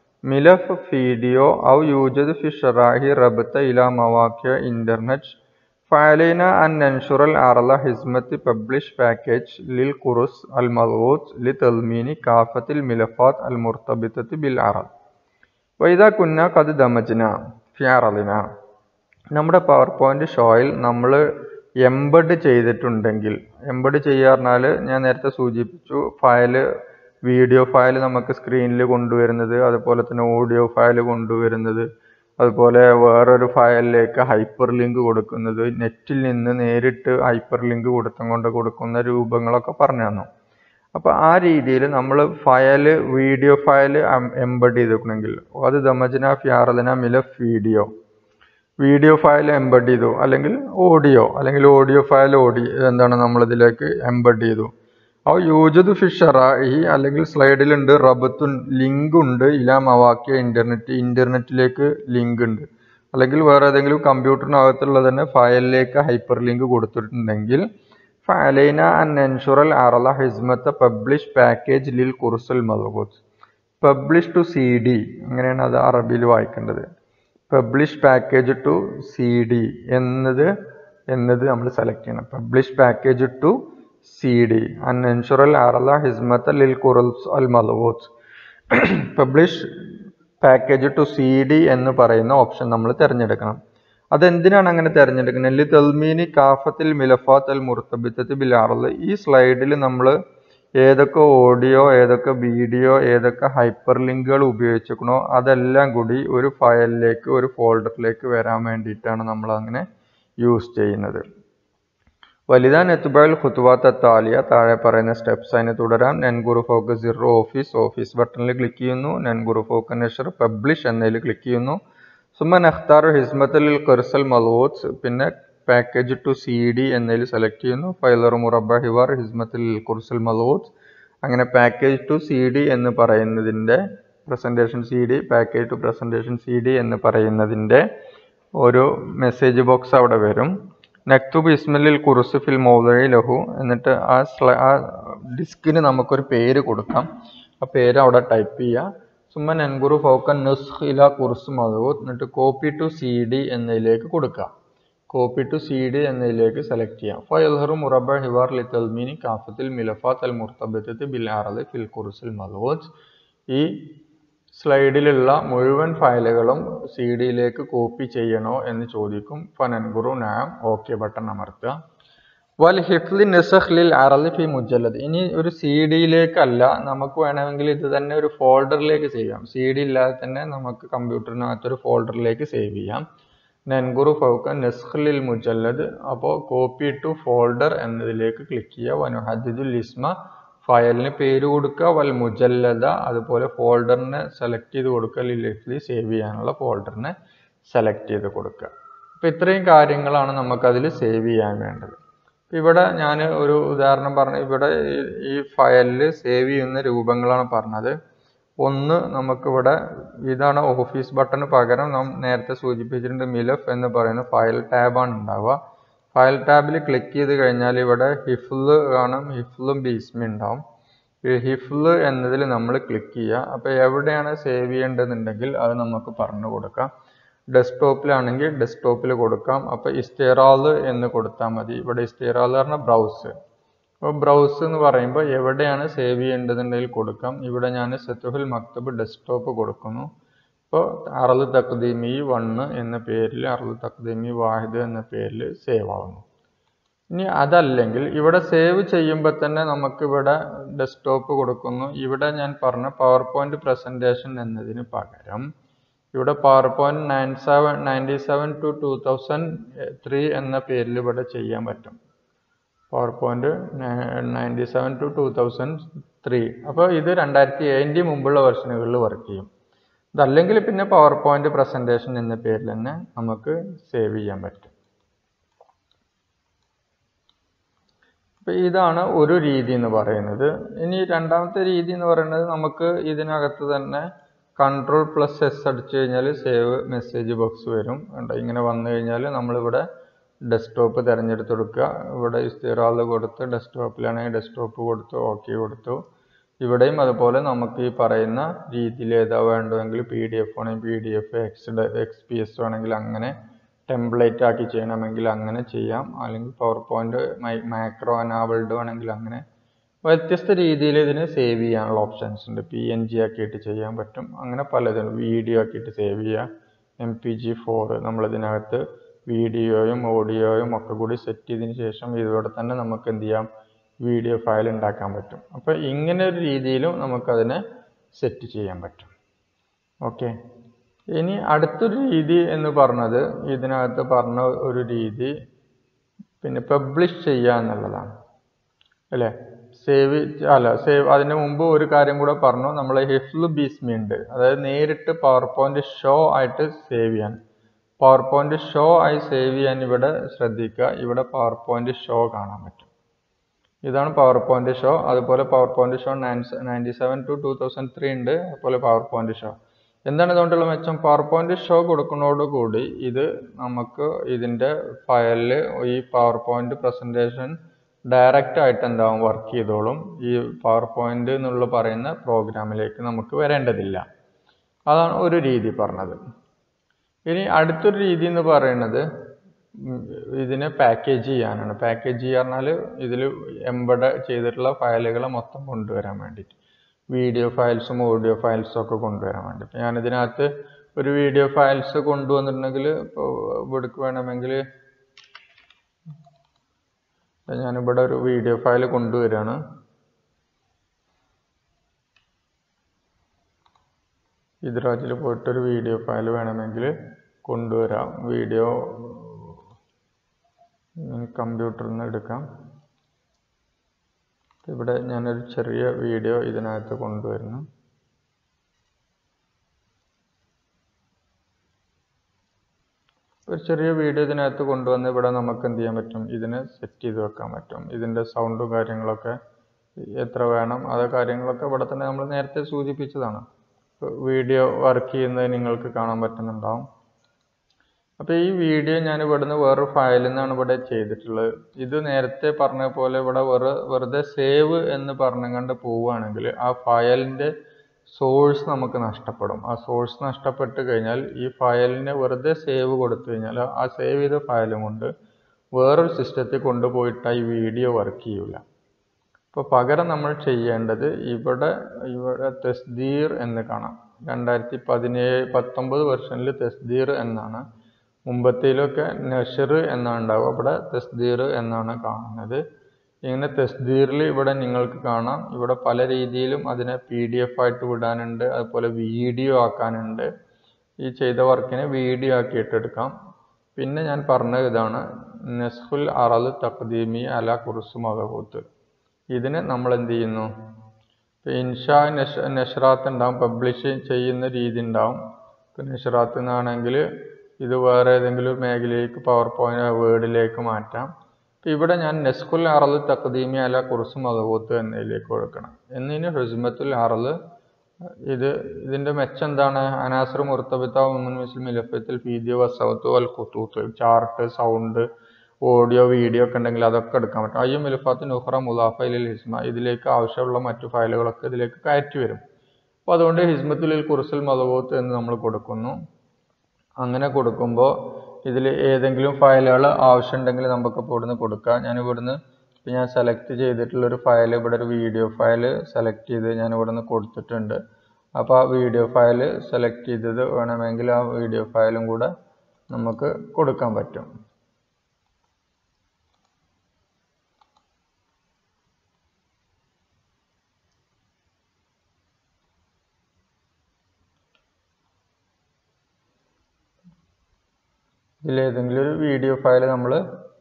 മിലഫ് വീഡിയോ ഔ യൂജദ് ഫി ഷറാഹി റബത്ത ഇല മവാക്യ ഇന്റർനെറ്റ് فعلينا أن ننشر الأرض حزمة publish package للكورس المضغوط لتضمين كافة الملفات المرتبطة بالعرض وإذا كنا قد دمجنا في عرضنا നമ്മുടെ പവർ പോയിന്റ് ഷോയിൽ നമ്മൾ എംബഡ് ചെയ്തിട്ടുണ്ടെങ്കിൽ എംബഡ് ചെയ്യുക പറഞ്ഞാൽ ഞാൻ നേരത്തെ സൂചിപ്പിച്ചു ഫയൽ വീഡിയോ ഫയൽ നമുക്ക് സ്ക്രീനിൽ കൊണ്ടുവരുന്നത് അതുപോലെ തന്നെ ഓഡിയോ ഫയൽ കൊണ്ടുവരുന്നത് അതുപോലെ വേറൊരു ഫയലിലേക്ക് ഹൈപ്പർ ലിങ്ക് കൊടുക്കുന്നത് നെറ്റിൽ നിന്ന് നേരിട്ട് ഹൈപ്പർ ലിങ്ക് കൊടുത്തും കൊണ്ട് കൊടുക്കുന്ന രൂപങ്ങളൊക്കെ പറഞ്ഞു തന്നു അപ്പോൾ ആ രീതിയിൽ നമ്മൾ ഫയൽ വീഡിയോ ഫയൽ എംബഡ് ചെയ്തിട്ടുണ്ടെങ്കിൽ അത് ദമജന ഫ്യാറലന മിലഫ് വീഡിയോ വീഡിയോ ഫയൽ എംബഡ് ചെയ്തു അല്ലെങ്കിൽ ഓഡിയോ അല്ലെങ്കിൽ ഓഡിയോ ഫയൽ ഓടി എന്താണ് നമ്മളിതിലേക്ക് എംബഡ് ചെയ്തു ആ യൂജദ് ഫിഷറായി അല്ലെങ്കിൽ സ്ലൈഡിലുണ്ട് റബത്തുൻ ലിങ്ക് ഉണ്ട് ഇലാ മവാക്കിയ ഇന്റർനെറ്റ് ഇന്റർനെറ്റിലേക്ക് ലിങ്ക് ഉണ്ട് അല്ലെങ്കിൽ വേറെ ഏതെങ്കിലും കമ്പ്യൂട്ടറിനകത്തുള്ള തന്നെ ഫയലിലേക്ക് ഹൈപ്പർ ലിങ്ക് കൊടുത്തിട്ടുണ്ടെങ്കിൽ ഫലൈന അൻ എൻഷുറൽ അറല ഹിസ്മത്ത പബ്ലിഷ് പാക്കേജ് ലിൽ കുർസുൽ മലബൂത്ത് പബ്ലിഷ് ടു സി ഡി അങ്ങനെയാണ് അത് അറബിയിൽ വായിക്കേണ്ടത് publish package to C D എന്നത് എന്നത് നമ്മൾ സെലക്ട് ചെയ്യണം publish package to C D അൻ എൻഷുറൽ അറല ഹിസ്മത്ത ലിൽ കുറൽസ് അൽ മലബൂത്ത് publish package to C D എന്ന് പറയുന്ന ഓപ്ഷൻ നമ്മൾ തിരഞ്ഞെടുക്കണം അതെന്തിനാണ് അങ്ങനെ തിരഞ്ഞെടുക്കുന്നത് ലി തെൽമീനി കാഫത്തിൽ മിലഫാത്ത് അൽ മുർത്തബിത്തത്ത് ബിൽ അറൽ ഈ സ്ലൈഡിൽ നമ്മൾ ഏതൊക്കെ ഓഡിയോ ഏതൊക്കെ വീഡിയോ ഏതൊക്കെ ഹൈപ്പർ ലിങ്കുകൾ ഉപയോഗിച്ചിരിക്കണോ അതെല്ലാം കൂടി ഒരു ഫയലിലേക്ക് ഒരു ഫോൾഡറിലേക്ക് വരാൻ വേണ്ടിയിട്ടാണ് നമ്മൾ അങ്ങനെ യൂസ് ചെയ്യുന്നത് വലിതാൻ എത്തുബാൽ ഖുത്തുവാത്ത താലിയ താഴെ പറയുന്ന സ്റ്റെപ്സ് അതിന് തുടരാം നെൻഗുറു ഫോക്ക് സീറോ ഓഫീസ് ഓഫീസ് ബട്ടണിൽ ക്ലിക്ക് ചെയ്യുന്നു നെൻഗുറു ഫോക്ക് നെഷർ പബ്ലിഷ് എന്നതിൽ ക്ലിക്ക് ചെയ്യുന്നു സുമൻ അഖ്താർ ഹിസ്മത്തൽ കർസൽ മലൂത്സ് പിന്നെ പാക്കേജ് ടു സി ഡി എന്നതിൽ സെലക്ട് ചെയ്യുന്നു ഫൈലർ മുറബ ഹിവാർ ഹിസ്മത്തിൽ കുർസൽ മലൂത്ത് അങ്ങനെ പാക്കേജ് ടു സി ഡി എന്ന് പറയുന്നതിൻ്റെ presentation C D package to presentation C D എന്ന് പറയുന്നതിൻ്റെ ഒരു മെസ്സേജ് ബോക്സ് അവിടെ വരും നക്തുബ് ഇസ്മലിൽ കുറുസ് ഫിൽ മൗലഴി ലഹു എന്നിട്ട് ആ സ്ല ആ ഡിസ്കിന് നമുക്കൊരു പേര് കൊടുക്കാം ആ പേര് അവിടെ ടൈപ്പ് ചെയ്യുക സുമ്മൻ എൻഗുറു ഫൗക്കൻ നുസ്ഖ് ഇല കുറുസ് മധൂർ എന്നിട്ട് കോപ്പി ടു സി ഡി എന്നതിലേക്ക് കൊടുക്കുക കോപ്പി ടു സി ഡി എന്നതിലേക്ക് സെലക്ട് ചെയ്യാം ഫയൽഹറു മുറബ ഹിവാർ ലി തൽമീനി കാഫത്തിൽ മിലഫാത്ത് അൽ മുർത്തബത്ത് ബിൽ അറദ് ഫിൽ കുറുസിൽ മധൂജ് ഈ സ്ലൈഡിലുള്ള മുഴുവൻ ഫയലുകളും സി ഡിയിലേക്ക് കോപ്പി ചെയ്യണോ എന്ന് ചോദിക്കും ഫനൻഗുറു നാം ഓക്കെ ബട്ടൺ അമർത്തുക വൽ ഹിഫ്ലി നിസഹ്ലിൽ അറലി ഫി മുജല്ലദ് ഇനി ഒരു സി ഡിയിലേക്കല്ല നമുക്ക് വേണമെങ്കിൽ ഇത് തന്നെ ഒരു ഫോൾഡറിലേക്ക് ചെയ്യാം സി ഡി ഇല്ലാതെ തന്നെ നമുക്ക് കമ്പ്യൂട്ടറിനകത്ത് ഒരു ഫോൾഡറിലേക്ക് സേവ് ചെയ്യാം നൻഗുറു ഫൗക്ക നെസ്ഖ്ലിൽ മുജല്ലദ് അപ്പോൾ കോപ്പി ടു ഫോൾഡർ എന്നതിലേക്ക് ക്ലിക്ക് ചെയ്യുക വനുഹദ്ദുൽ ഇസ്മ ഫയലിന് പേര് കൊടുക്കുക വൽ മുജല്ലദ അതുപോലെ ഫോൾഡറിനെ സെലക്ട് ചെയ്ത് കൊടുക്കുക ലിഫ്ലി സേവ് ചെയ്യാനുള്ള ഫോൾഡറിനെ സെലക്ട് ചെയ്ത് കൊടുക്കുക അപ്പോൾ ഇത്രയും കാര്യങ്ങളാണ് നമുക്കതിൽ സേവ് ചെയ്യാൻ വേണ്ടത് ഇവിടെ ഞാൻ ഒരു ഉദാഹരണം പറഞ്ഞു ഇവിടെ ഈ ഫയലിൽ സേവ് ചെയ്യുന്ന രൂപങ്ങളാണ് പറഞ്ഞത് ഒന്ന് നമുക്കിവിടെ ഇതാണ് ഓഫീസ് ബട്ടന് പകരം നാം നേരത്തെ സൂചിപ്പിച്ചിട്ടുണ്ട് മിലഫ് എന്ന് പറയുന്ന ഫയൽ ടാബാണ് ഉണ്ടാവുക ഫയൽ ടാബിൽ ക്ലിക്ക് ചെയ്ത് കഴിഞ്ഞാൽ ഇവിടെ ഹിഫ്ല് കാണും ഹിഫ്ലും ബീസ്മി ഉണ്ടാവും ഈ ഹിഫ്ല് എന്നതിൽ നമ്മൾ ക്ലിക്ക് ചെയ്യുക അപ്പോൾ എവിടെയാണ് സേവ് ചെയ്യേണ്ടതെന്നുണ്ടെങ്കിൽ അത് നമുക്ക് പറഞ്ഞു കൊടുക്കാം ഡെസ്ക്ടോപ്പിലാണെങ്കിൽ ഡെസ്ക്ടോപ്പിൽ കൊടുക്കാം അപ്പോൾ ഇസ്തിറാൽ എന്ന് കൊടുത്താൽ മതി ഇവിടെ ഇസ്തിറാൽ പറഞ്ഞാൽ ബ്രൗസ് അപ്പോൾ ബ്രൗസ് എന്ന് പറയുമ്പോൾ എവിടെയാണ് സേവ് ചെയ്യേണ്ടതുണ്ടെങ്കിൽ കൊടുക്കാം ഇവിടെ ഞാൻ സെത്തുഹുൽ മക്തബ് ഡെസ്ക്ടോപ്പ് കൊടുക്കുന്നു ഇപ്പോൾ അറള് തക്ദീമി വണ്ണ് എന്ന പേരിൽ അറള് തക്ദീമി വാഹിദ് എന്ന പേരിൽ സേവ് ആവുന്നു ഇനി അതല്ലെങ്കിൽ ഇവിടെ സേവ് ചെയ്യുമ്പോൾ തന്നെ നമുക്കിവിടെ ഡെസ്ക്ടോപ്പ് കൊടുക്കുന്നു ഇവിടെ ഞാൻ പറഞ്ഞ പവർ പോയിന്റ് പ്രസൻറ്റേഷൻ എന്നതിന് പകരം ഇവിടെ PowerPoint nine seven ninety seven to two thousand three എന്ന പേരിൽ ഇവിടെ ചെയ്യാൻ പറ്റും PowerPoint ninety seven to two thousand three അപ്പോൾ ഇത് രണ്ടായിരത്തി ഏഴിൻ്റെ മുമ്പുള്ള വെർഷനുകളിൽ വർക്ക് ചെയ്യും ഇതല്ലെങ്കിൽ പിന്നെ പവർ പോയിന്റ് പ്രസൻറ്റേഷൻ എന്ന പേരിൽ തന്നെ നമുക്ക് സേവ് ചെയ്യാൻ പറ്റും അപ്പോൾ ഇതാണ് ഒരു രീതി എന്ന് പറയുന്നത് ഇനി രണ്ടാമത്തെ രീതി എന്ന് പറയുന്നത് നമുക്ക് ഇതിനകത്ത് തന്നെ കൺട്രോൾ പ്ലസ് എസ് അടിച്ചു കഴിഞ്ഞാൽ സേവ് മെസ്സേജ് ബോക്സ് വരും കണ്ടോ ഇങ്ങനെ വന്നു കഴിഞ്ഞാൽ നമ്മളിവിടെ ഡെസ്ക്ടോപ്പ് തിരഞ്ഞെടുത്ത് കൊടുക്കുക ഇവിടെ ഇസ്തിറാൽ കൊടുത്ത് ഡെസ്ക്ടോപ്പിലാണെങ്കിൽ ഡെസ്ക്ടോപ്പ് കൊടുത്തു ഓക്കെ കൊടുത്തു ഇവിടെയും അതുപോലെ നമുക്ക് ഈ പറയുന്ന രീതിയിൽ ഏതാ വേണ്ടതെങ്കിൽ പി ഡി എഫ് ആണെങ്കിൽ P D F X X P S ആണെങ്കിൽ അങ്ങനെ ടെംപ്ലേറ്റ് ആക്കി ചെയ്യണമെങ്കിൽ അങ്ങനെ ചെയ്യാം അല്ലെങ്കിൽ പവർ പോയിന്റ് മാക്രോ അനാബിൾഡ് ആണെങ്കിൽ അങ്ങനെ വ്യത്യസ്ത രീതിയിൽ ഇതിന് സേവ് ചെയ്യാനുള്ള ഓപ്ഷൻസ് ഉണ്ട് പി എൻ ജി ആക്കിയിട്ട് ചെയ്യാൻ പറ്റും അങ്ങനെ പലതും വീഡിയോ ആക്കിയിട്ട് സേവ് ചെയ്യുക എം പി ജി ഫോർ നമ്മളിതിനകത്ത് വീഡിയോയും ഓഡിയോയും ഒക്കെ കൂടി സെറ്റ് ചെയ്തതിന് ശേഷം ഇതോടെ തന്നെ നമുക്ക് എന്ത് ചെയ്യാം വീഡിയോ ഫയൽ ഉണ്ടാക്കാൻ പറ്റും അപ്പോൾ ഇങ്ങനെ ഒരു രീതിയിലും നമുക്കതിനെ സെറ്റ് ചെയ്യാൻ പറ്റും ഓക്കെ ഇനി അടുത്തൊരു രീതി എന്ന് പറഞ്ഞത് ഇതിനകത്ത് പറഞ്ഞ ഒരു രീതി പിന്നെ പബ്ലിഷ് ചെയ്യുക എന്നുള്ളതാണ് അല്ലേ സേവ് അല്ല സേവ് അതിന് മുമ്പ് ഒരു കാര്യം കൂടെ പറഞ്ഞു നമ്മൾ ഹിഫ്ലു ബീസ്മി ഉണ്ട് അതായത് നേരിട്ട് പവർ പോയിന്റ് ഷോ ആയിട്ട് സേവ് ചെയ്യാൻ പവർ പോയിന്റ് ഷോ ആയി സേവ് ചെയ്യാൻ ഇവിടെ ശ്രദ്ധിക്കുക ഇവിടെ പവർ പോയിന്റ് ഷോ കാണാൻ പറ്റും ഇതാണ് പവർ പോയിന്റ് ഷോ അതുപോലെ PowerPoint show ninety seven to two thousand three ഉണ്ട് അതുപോലെ പവർ പോയിന്റ് ഷോ എന്താണ് ഇതുകൊണ്ടുള്ള മെച്ചം പവർ പോയിന്റ് ഷോ കൊടുക്കുന്നതോടുകൂടി ഇത് നമുക്ക് ഇതിൻ്റെ ഫയലിൽ ഈ പവർ പോയിന്റ് പ്രസൻറ്റേഷൻ ഡയറക്റ്റ് ആയിട്ട് എന്താവും വർക്ക് ചെയ്തോളും ഈ പവർ പോയിന്റ് എന്നുള്ള പറയുന്ന പ്രോഗ്രാമിലേക്ക് നമുക്ക് വരേണ്ടതില്ല അതാണ് ഒരു രീതി പറഞ്ഞത് ഇനി അടുത്തൊരു രീതി എന്ന് പറയുന്നത് ഇതിനെ പാക്കേജ് ചെയ്യാനാണ് പാക്കേജ് ചെയ്യുക പറഞ്ഞാൽ ഇതിൽ എംബഡ് ചെയ്തിട്ടുള്ള ഫയലുകൾ മൊത്തം കൊണ്ടുവരാൻ വേണ്ടിയിട്ട് വീഡിയോ ഫയൽസും ഓഡിയോ ഫയൽസും ഒക്കെ കൊണ്ടുവരാൻ വേണ്ടി ഇപ്പോൾ ഞാനിതിനകത്ത് ഒരു വീഡിയോ ഫയൽസ് കൊണ്ടുവന്നിട്ടുണ്ടെങ്കിൽ ഇപ്പോൾ ഇവിടേക്ക് വേണമെങ്കിൽ ഞാനിവിടെ ഒരു വീഡിയോ ഫയൽ കൊണ്ടുവരികയാണ് ഇതിരാജിൽ പോയിട്ടൊരു വീഡിയോ ഫയൽ വേണമെങ്കിൽ കൊണ്ടുവരാം വീഡിയോ കമ്പ്യൂട്ടറിൽ നിന്ന് എടുക്കാം ഇവിടെ ഞാനൊരു ചെറിയ വീഡിയോ ഇതിനകത്ത് കൊണ്ടുവരുന്നു ഒരു ചെറിയ വീഡിയോ ഇതിനകത്ത് കൊണ്ടുവന്ന് ഇവിടെ നമുക്ക് എന്ത് ചെയ്യാൻ പറ്റും ഇതിനെ സെറ്റ് ചെയ്ത് വെക്കാൻ പറ്റും ഇതിൻ്റെ സൗണ്ടും കാര്യങ്ങളൊക്കെ എത്ര വേണം അത് കാര്യങ്ങളൊക്കെ ഇവിടെ തന്നെ നമ്മൾ നേരത്തെ സൂചിപ്പിച്ചതാണ് വീഡിയോ വർക്ക് ചെയ്യുന്നത് നിങ്ങൾക്ക് കാണാൻ പറ്റുന്നുണ്ടാവും അപ്പോൾ ഈ വീഡിയോ ഞാൻ ഇവിടുന്ന് വേറൊരു ഫയലിൽ നിന്നാണ് ഇവിടെ ചെയ്തിട്ടുള്ളത് ഇത് നേരത്തെ പറഞ്ഞ പോലെ ഇവിടെ വെറു വെറുതെ സേവ് എന്ന് പറഞ്ഞുകൊണ്ട് പോവുകയാണെങ്കിൽ ആ ഫയലിൻ്റെ സോഴ്സ് നമുക്ക് നഷ്ടപ്പെടും ആ സോഴ്സ് നഷ്ടപ്പെട്ട് കഴിഞ്ഞാൽ ഈ ഫയലിനെ വെറുതെ സേവ് കൊടുത്തു കഴിഞ്ഞാൽ ആ സേവ് ചെയ്ത ഫയലും കൊണ്ട് വേറൊരു സിസ്റ്റത്തിൽ കൊണ്ടുപോയിട്ട് ഈ വീഡിയോ വർക്ക് ചെയ്യില്ല അപ്പോൾ പകരം നമ്മൾ ചെയ്യേണ്ടത് ഇവിടെ ഇവിടെ തസ്ദീർ എന്ന് കാണാം രണ്ടായിരത്തി പതിനേഴ് പത്തൊമ്പത് വെർഷനിൽ തസ്ദീർ എന്നാണ് മുമ്പത്തേലൊക്കെ നഷർ എന്നാണ് ഉണ്ടാവുക ഇവിടെ തസ്ദീർ എന്നാണ് കാണുന്നത് ഇങ്ങനെ തസ്ദീറിൽ ഇവിടെ നിങ്ങൾക്ക് കാണാം ഇവിടെ പല രീതിയിലും അതിനെ പി ഡി എഫ് ആയിട്ട് വിടാനുണ്ട് അതുപോലെ വീഡിയോ ആക്കാനുണ്ട് ഈ ചെയ്ത വർക്കിനെ വീഡിയോ ആക്കിയിട്ട് എടുക്കാം പിന്നെ ഞാൻ പറഞ്ഞത് ഇതാണ് നസ്ഫുൽ അറൽ തഖ്ദീമി അല കുറുസു മകബൂത്ത് ഇതിന് നമ്മൾ എന്ത് ചെയ്യുന്നു ഇപ്പം ഇൻഷാ നഷ നഷറാത്ത് ഉണ്ടാവും പബ്ലിഷ് ചെയ്യുന്ന രീതി ഉണ്ടാവും ഇപ്പം നഷറാത്ത് നിന്നാണെങ്കിൽ ഇത് വേറെ ഏതെങ്കിലും മേഖലയിലേക്ക് പവർ പോയിന്റ് വേർഡിലേക്ക് മാറ്റാം ഇപ്പം ഇവിടെ ഞാൻ നെസ്കുൽ അറൽ തഖദീമി അല കുറുസു മകബൂത്ത് എന്നതിലേക്ക് കൊടുക്കണം എന്നിന് ഹുസ്മത്തുൽ അറൽ ഇത് ഇതിൻ്റെ മെച്ചം എന്താണ് അനാസർ മുർത്തബിത്ത ഉമ്മൻ മുസ്ലിം ഇലഫത്തിൽ വീഡിയോ വസവത്ത് വൽ കുത്തൂത്ത് ചാർട്ട് സൗണ്ട് ഓഡിയോ വീഡിയോ ഒക്കെ ഉണ്ടെങ്കിൽ അതൊക്കെ എടുക്കാൻ പറ്റും അയ്യം ഇലഫാത്ത് നുഹ്റ മുലാഫ ഇലിൽ ഹിസ്മ ഇതിലേക്ക് ആവശ്യമുള്ള മറ്റു ഫയലുകളൊക്കെ ഇതിലേക്ക് കയറ്റി വരും അപ്പോൾ അതുകൊണ്ട് ഹിസ്മത്തുൽ കുറുസൽ മലബൂത്ത് എന്ന് നമ്മൾ കൊടുക്കുന്നു അങ്ങനെ കൊടുക്കുമ്പോൾ ഇതിൽ ഏതെങ്കിലും ഫയലുകൾ ആവശ്യമുണ്ടെങ്കിൽ നമുക്കിപ്പോൾ ഇവിടുന്ന് കൊടുക്കാം ഞാൻ ഇവിടുന്ന് ഇപ്പം ഞാൻ സെലക്ട് ചെയ്തിട്ടുള്ള ഒരു ഫയൽ ഇവിടെ ഒരു വീഡിയോ ഫയൽ സെലക്ട് ചെയ്ത് ഞാൻ ഇവിടുന്ന് കൊടുത്തിട്ടുണ്ട് അപ്പോൾ ആ വീഡിയോ ഫയൽ സെലക്ട് ചെയ്തത് വേണമെങ്കിൽ ആ വീഡിയോ ഫയലും കൂടെ നമുക്ക് കൊടുക്കാൻ പറ്റും ഇതിലേതെങ്കിലും ഒരു വീഡിയോ ഫയൽ നമ്മൾ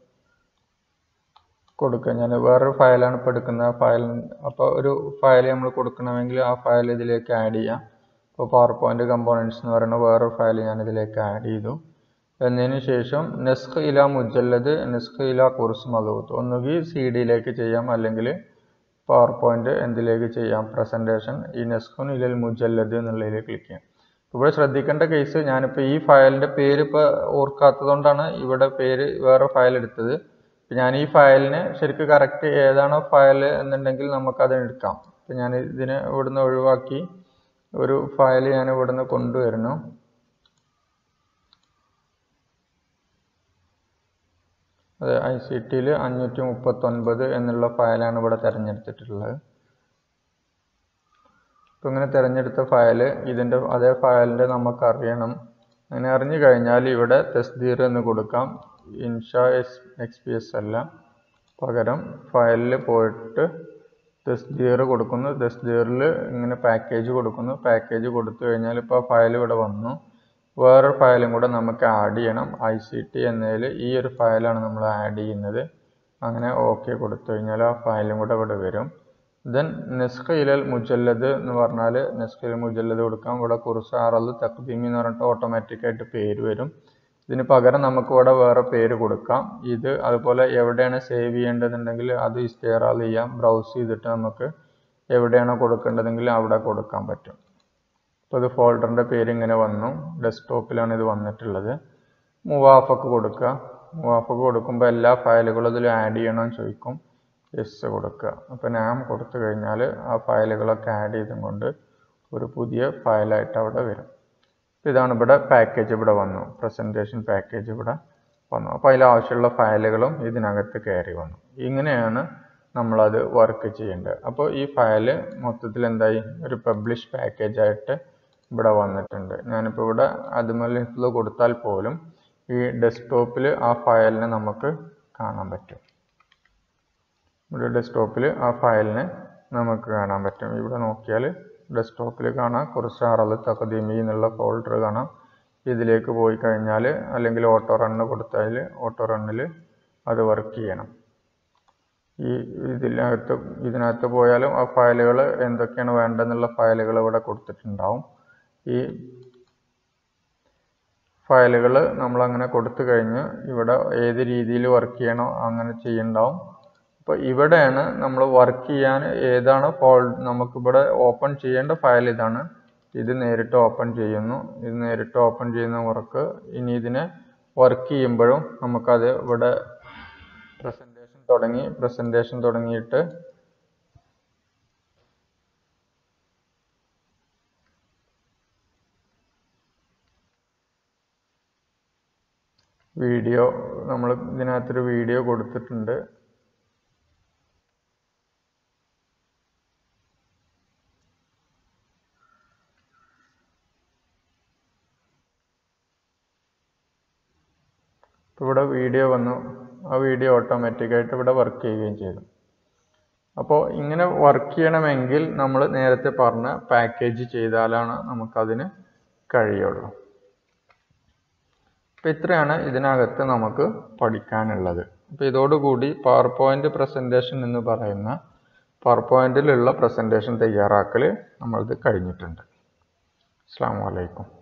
കൊടുക്കുക ഞാൻ വേറൊരു ഫയലാണ് ഇപ്പോൾ എടുക്കുന്നത് ആ ഫയൽ അപ്പോൾ ഒരു ഫയൽ നമ്മൾ കൊടുക്കണമെങ്കിൽ ആ ഫയൽ ഇതിലേക്ക് ആഡ് ചെയ്യാം ഇപ്പോൾ പവർ പോയിന്റ് കമ്പോണൻസ് എന്ന് പറയുന്ന വേറൊരു ഫയൽ ഞാൻ ഇതിലേക്ക് ആഡ് ചെയ്തു എന്നതിന് ശേഷം നെസ്ഖ് ഇല മുജല്ലദ് നെസ്ഖ് ഇല കുർസ് മലൂത്ത് ഒന്നുകിൽ സി ഡിയിലേക്ക് ചെയ്യാം അല്ലെങ്കിൽ പവർ പോയിന്റ് എന്തിലേക്ക് ചെയ്യാം പ്രസൻറ്റേഷൻ ഈ നെസ്ഖുൻ ഇലൽ മുജല്ലദ് എന്നുള്ളതിലേക്ക് ക്ലിക്ക് ചെയ്യാം ഇവിടെ ശ്രദ്ധിക്കേണ്ട കേസ് ഞാനിപ്പോൾ ഈ ഫയലിൻ്റെ പേര് ഇപ്പോൾ ഓർക്കാത്തതുകൊണ്ടാണ് ഇവിടെ പേര് വേറെ ഫയൽ എടുത്തത് ഇപ്പം ഞാൻ ഈ ഫയലിന് ശരിക്കും കറക്റ്റ് ഏതാണോ ഫയൽ എന്നുണ്ടെങ്കിൽ നമുക്കത് എടുക്കാം ഇപ്പം ഞാൻ ഇതിനെ ഇവിടുന്ന് ഒഴിവാക്കി ഒരു ഫയൽ ഞാൻ ഇവിടുന്ന് കൊണ്ടുവരുന്നു അത് ഐ സി ടിയിൽ അഞ്ഞൂറ്റി മുപ്പത്തൊൻപത് എന്നുള്ള ഫയലാണ് ഇവിടെ തിരഞ്ഞെടുത്തിട്ടുള്ളത് ഇപ്പം ഇങ്ങനെ തിരഞ്ഞെടുത്ത ഫയൽ ഇതിൻ്റെ അതേ ഫയലിൻ്റെ നമുക്ക് അറിയണം അങ്ങനെ അറിഞ്ഞു കഴിഞ്ഞാൽ ഇവിടെ തസ്ദീർ എന്ന് കൊടുക്കാം ഇൻഷാ എസ് എക്സ് പി എസ് അല്ല പകരം ഫയലിൽ പോയിട്ട് തസ്ദീർ കൊടുക്കുന്നു തസ്ദീറിൽ ഇങ്ങനെ പാക്കേജ് കൊടുക്കുന്നു പാക്കേജ് കൊടുത്തു കഴിഞ്ഞാൽ ഇപ്പോൾ ഫയൽ ഇവിടെ വന്നു വേറൊരു ഫയലും കൂടെ നമുക്ക് ആഡ് ചെയ്യണം ഐ സി ടി എന്നതിൽ ഈ ഒരു ഫയലാണ് നമ്മൾ ആഡ് ചെയ്യുന്നത് അങ്ങനെ ഓക്കെ കൊടുത്തു കഴിഞ്ഞാൽ ആ ഫയലും കൂടെ ഇവിടെ വരും ദെൻ നെസ്ഖ ഇലൽ മുജല്ലദ് എന്ന് പറഞ്ഞാൽ നെസ്ഖ ഇലൽ മുജല്ലദ് കൊടുക്കാം ഇവിടെ കുർസ അറൽ തഖ്ദീമി എന്ന് പറഞ്ഞിട്ട് ഓട്ടോമാറ്റിക്കായിട്ട് പേര് വരും ഇതിന് പകരം നമുക്ക് ഇവിടെ വേറെ പേര് കൊടുക്കാം ഇത് അതുപോലെ എവിടെയാണ് സേവ് ചെയ്യേണ്ടതുണ്ടെങ്കിൽ അത് ഇസ്തേറാൽ ചെയ്യാം ബ്രൗസ് ചെയ്തിട്ട് നമുക്ക് എവിടെയാണോ കൊടുക്കേണ്ടതെങ്കിൽ അവിടെ കൊടുക്കാൻ പറ്റും ഇപ്പോൾ ഇത് ഫോൾഡറിൻ്റെ പേര് ഇങ്ങനെ വന്നു ഡെസ്ക്ടോപ്പിലാണ് ഇത് വന്നിട്ടുള്ളത് മുവാഫക്ക് കൊടുക്കുക മുവാഫക്ക് കൊടുക്കുമ്പോൾ എല്ലാ ഫയലുകളും ഇതിൽ ആഡ് ചെയ്യണമെന്ന് ചോദിക്കും യെസ് കൊടുക്കുക അപ്പോൾ നാം കൊടുത്തു കഴിഞ്ഞാൽ ആ ഫയലുകളൊക്കെ ആഡ് ചെയ്തും കൊണ്ട് ഒരു പുതിയ ഫയലായിട്ട് അവിടെ വരും ഇതാണ് ഇവിടെ പാക്കേജ് ഇവിടെ വന്നു പ്രസൻറ്റേഷൻ പാക്കേജ് ഇവിടെ വന്നു അപ്പോൾ അതിൽ ആവശ്യമുള്ള ഫയലുകളും ഇതിനകത്ത് കയറി വന്നു ഇങ്ങനെയാണ് നമ്മളത് വർക്ക് ചെയ്യേണ്ടത് അപ്പോൾ ഈ ഫയൽ മൊത്തത്തിൽ എന്തായി ഒരു പബ്ലിഷ് പാക്കേജ് ആയിട്ട് ഇവിടെ വന്നിട്ടുണ്ട് ഞാനിപ്പോൾ ഇവിടെ അതുമല്ല ഹിഫ്ല് കൊടുത്താൽ പോലും ഈ ഡെസ്ക്ടോപ്പിൽ ആ ഫയലിനെ നമുക്ക് കാണാൻ പറ്റും ഇവിടെ ഡെസ്ക്ടോപ്പിൽ ആ ഫയലിനെ നമുക്ക് കാണാൻ പറ്റും ഇവിടെ നോക്കിയാൽ ഡെസ്ക്ടോപ്പിൽ കാണാം കുറച്ച് അറൽ തകദീമി എന്നുള്ള ഫോൾഡർ കാണാം ഇതിലേക്ക് പോയി കഴിഞ്ഞാൽ അല്ലെങ്കിൽ ഓട്ടോ റണ്ണ് കൊടുത്താൽ ഓട്ടോ റണ്ണിൽ അത് വർക്ക് ചെയ്യണം ഈ ഇതിനകത്ത് ഇതിനകത്ത് പോയാലും ആ ഫയലുകൾ എന്തൊക്കെയാണ് വേണ്ടതെന്നുള്ള ഫയലുകൾ ഇവിടെ കൊടുത്തിട്ടുണ്ടാവും ഈ ഫയലുകൾ നമ്മളങ്ങനെ കൊടുത്തു കഴിഞ്ഞ് ഇവിടെ ഏത് രീതിയിൽ വർക്ക് ചെയ്യണോ അങ്ങനെ ചെയ്യുന്നുണ്ടാവും അപ്പോൾ ഇവിടെയാണ് നമ്മൾ വർക്ക് ചെയ്യാൻ ഏതാണ് ഫോൾ നമുക്കിവിടെ ഓപ്പൺ ചെയ്യേണ്ട ഫയൽ ഇതാണ് ഇത് നേരിട്ട് ഓപ്പൺ ചെയ്യുന്നു ഇത് നേരിട്ട് ഓപ്പൺ ചെയ്യുന്ന വർക്ക് ഇനി ഇതിനെ വർക്ക് ചെയ്യുമ്പോഴും നമുക്കത് ഇവിടെ പ്രസൻറ്റേഷൻ തുടങ്ങി പ്രസൻറ്റേഷൻ തുടങ്ങിയിട്ട് വീഡിയോ നമ്മൾ ഇതിനകത്തൊരു വീഡിയോ കൊടുത്തിട്ടുണ്ട് ഇവിടെ വീഡിയോ വന്നു ആ വീഡിയോ ഓട്ടോമാറ്റിക്കായിട്ട് ഇവിടെ വർക്ക് ചെയ്യുകയും ചെയ്തു അപ്പോൾ ഇങ്ങനെ വർക്ക് ചെയ്യണമെങ്കിൽ നമ്മൾ നേരത്തെ പറഞ്ഞ പാക്കേജ് ചെയ്താലാണ് നമുക്കതിന് കഴിയുള്ളൂ അപ്പോൾ ഇത്രയാണ് ഇതിനകത്ത് നമുക്ക് പഠിക്കാനുള്ളത് അപ്പോൾ ഇതോടുകൂടി പവർ പോയിന്റ് പ്രസൻറ്റേഷൻ എന്ന് പറയുന്ന പവർ പോയിന്റിലുള്ള പ്രസൻറ്റേഷൻ തയ്യാറാക്കൽ നമ്മളത് കഴിഞ്ഞിട്ടുണ്ട് അസ്സാം വലൈക്കും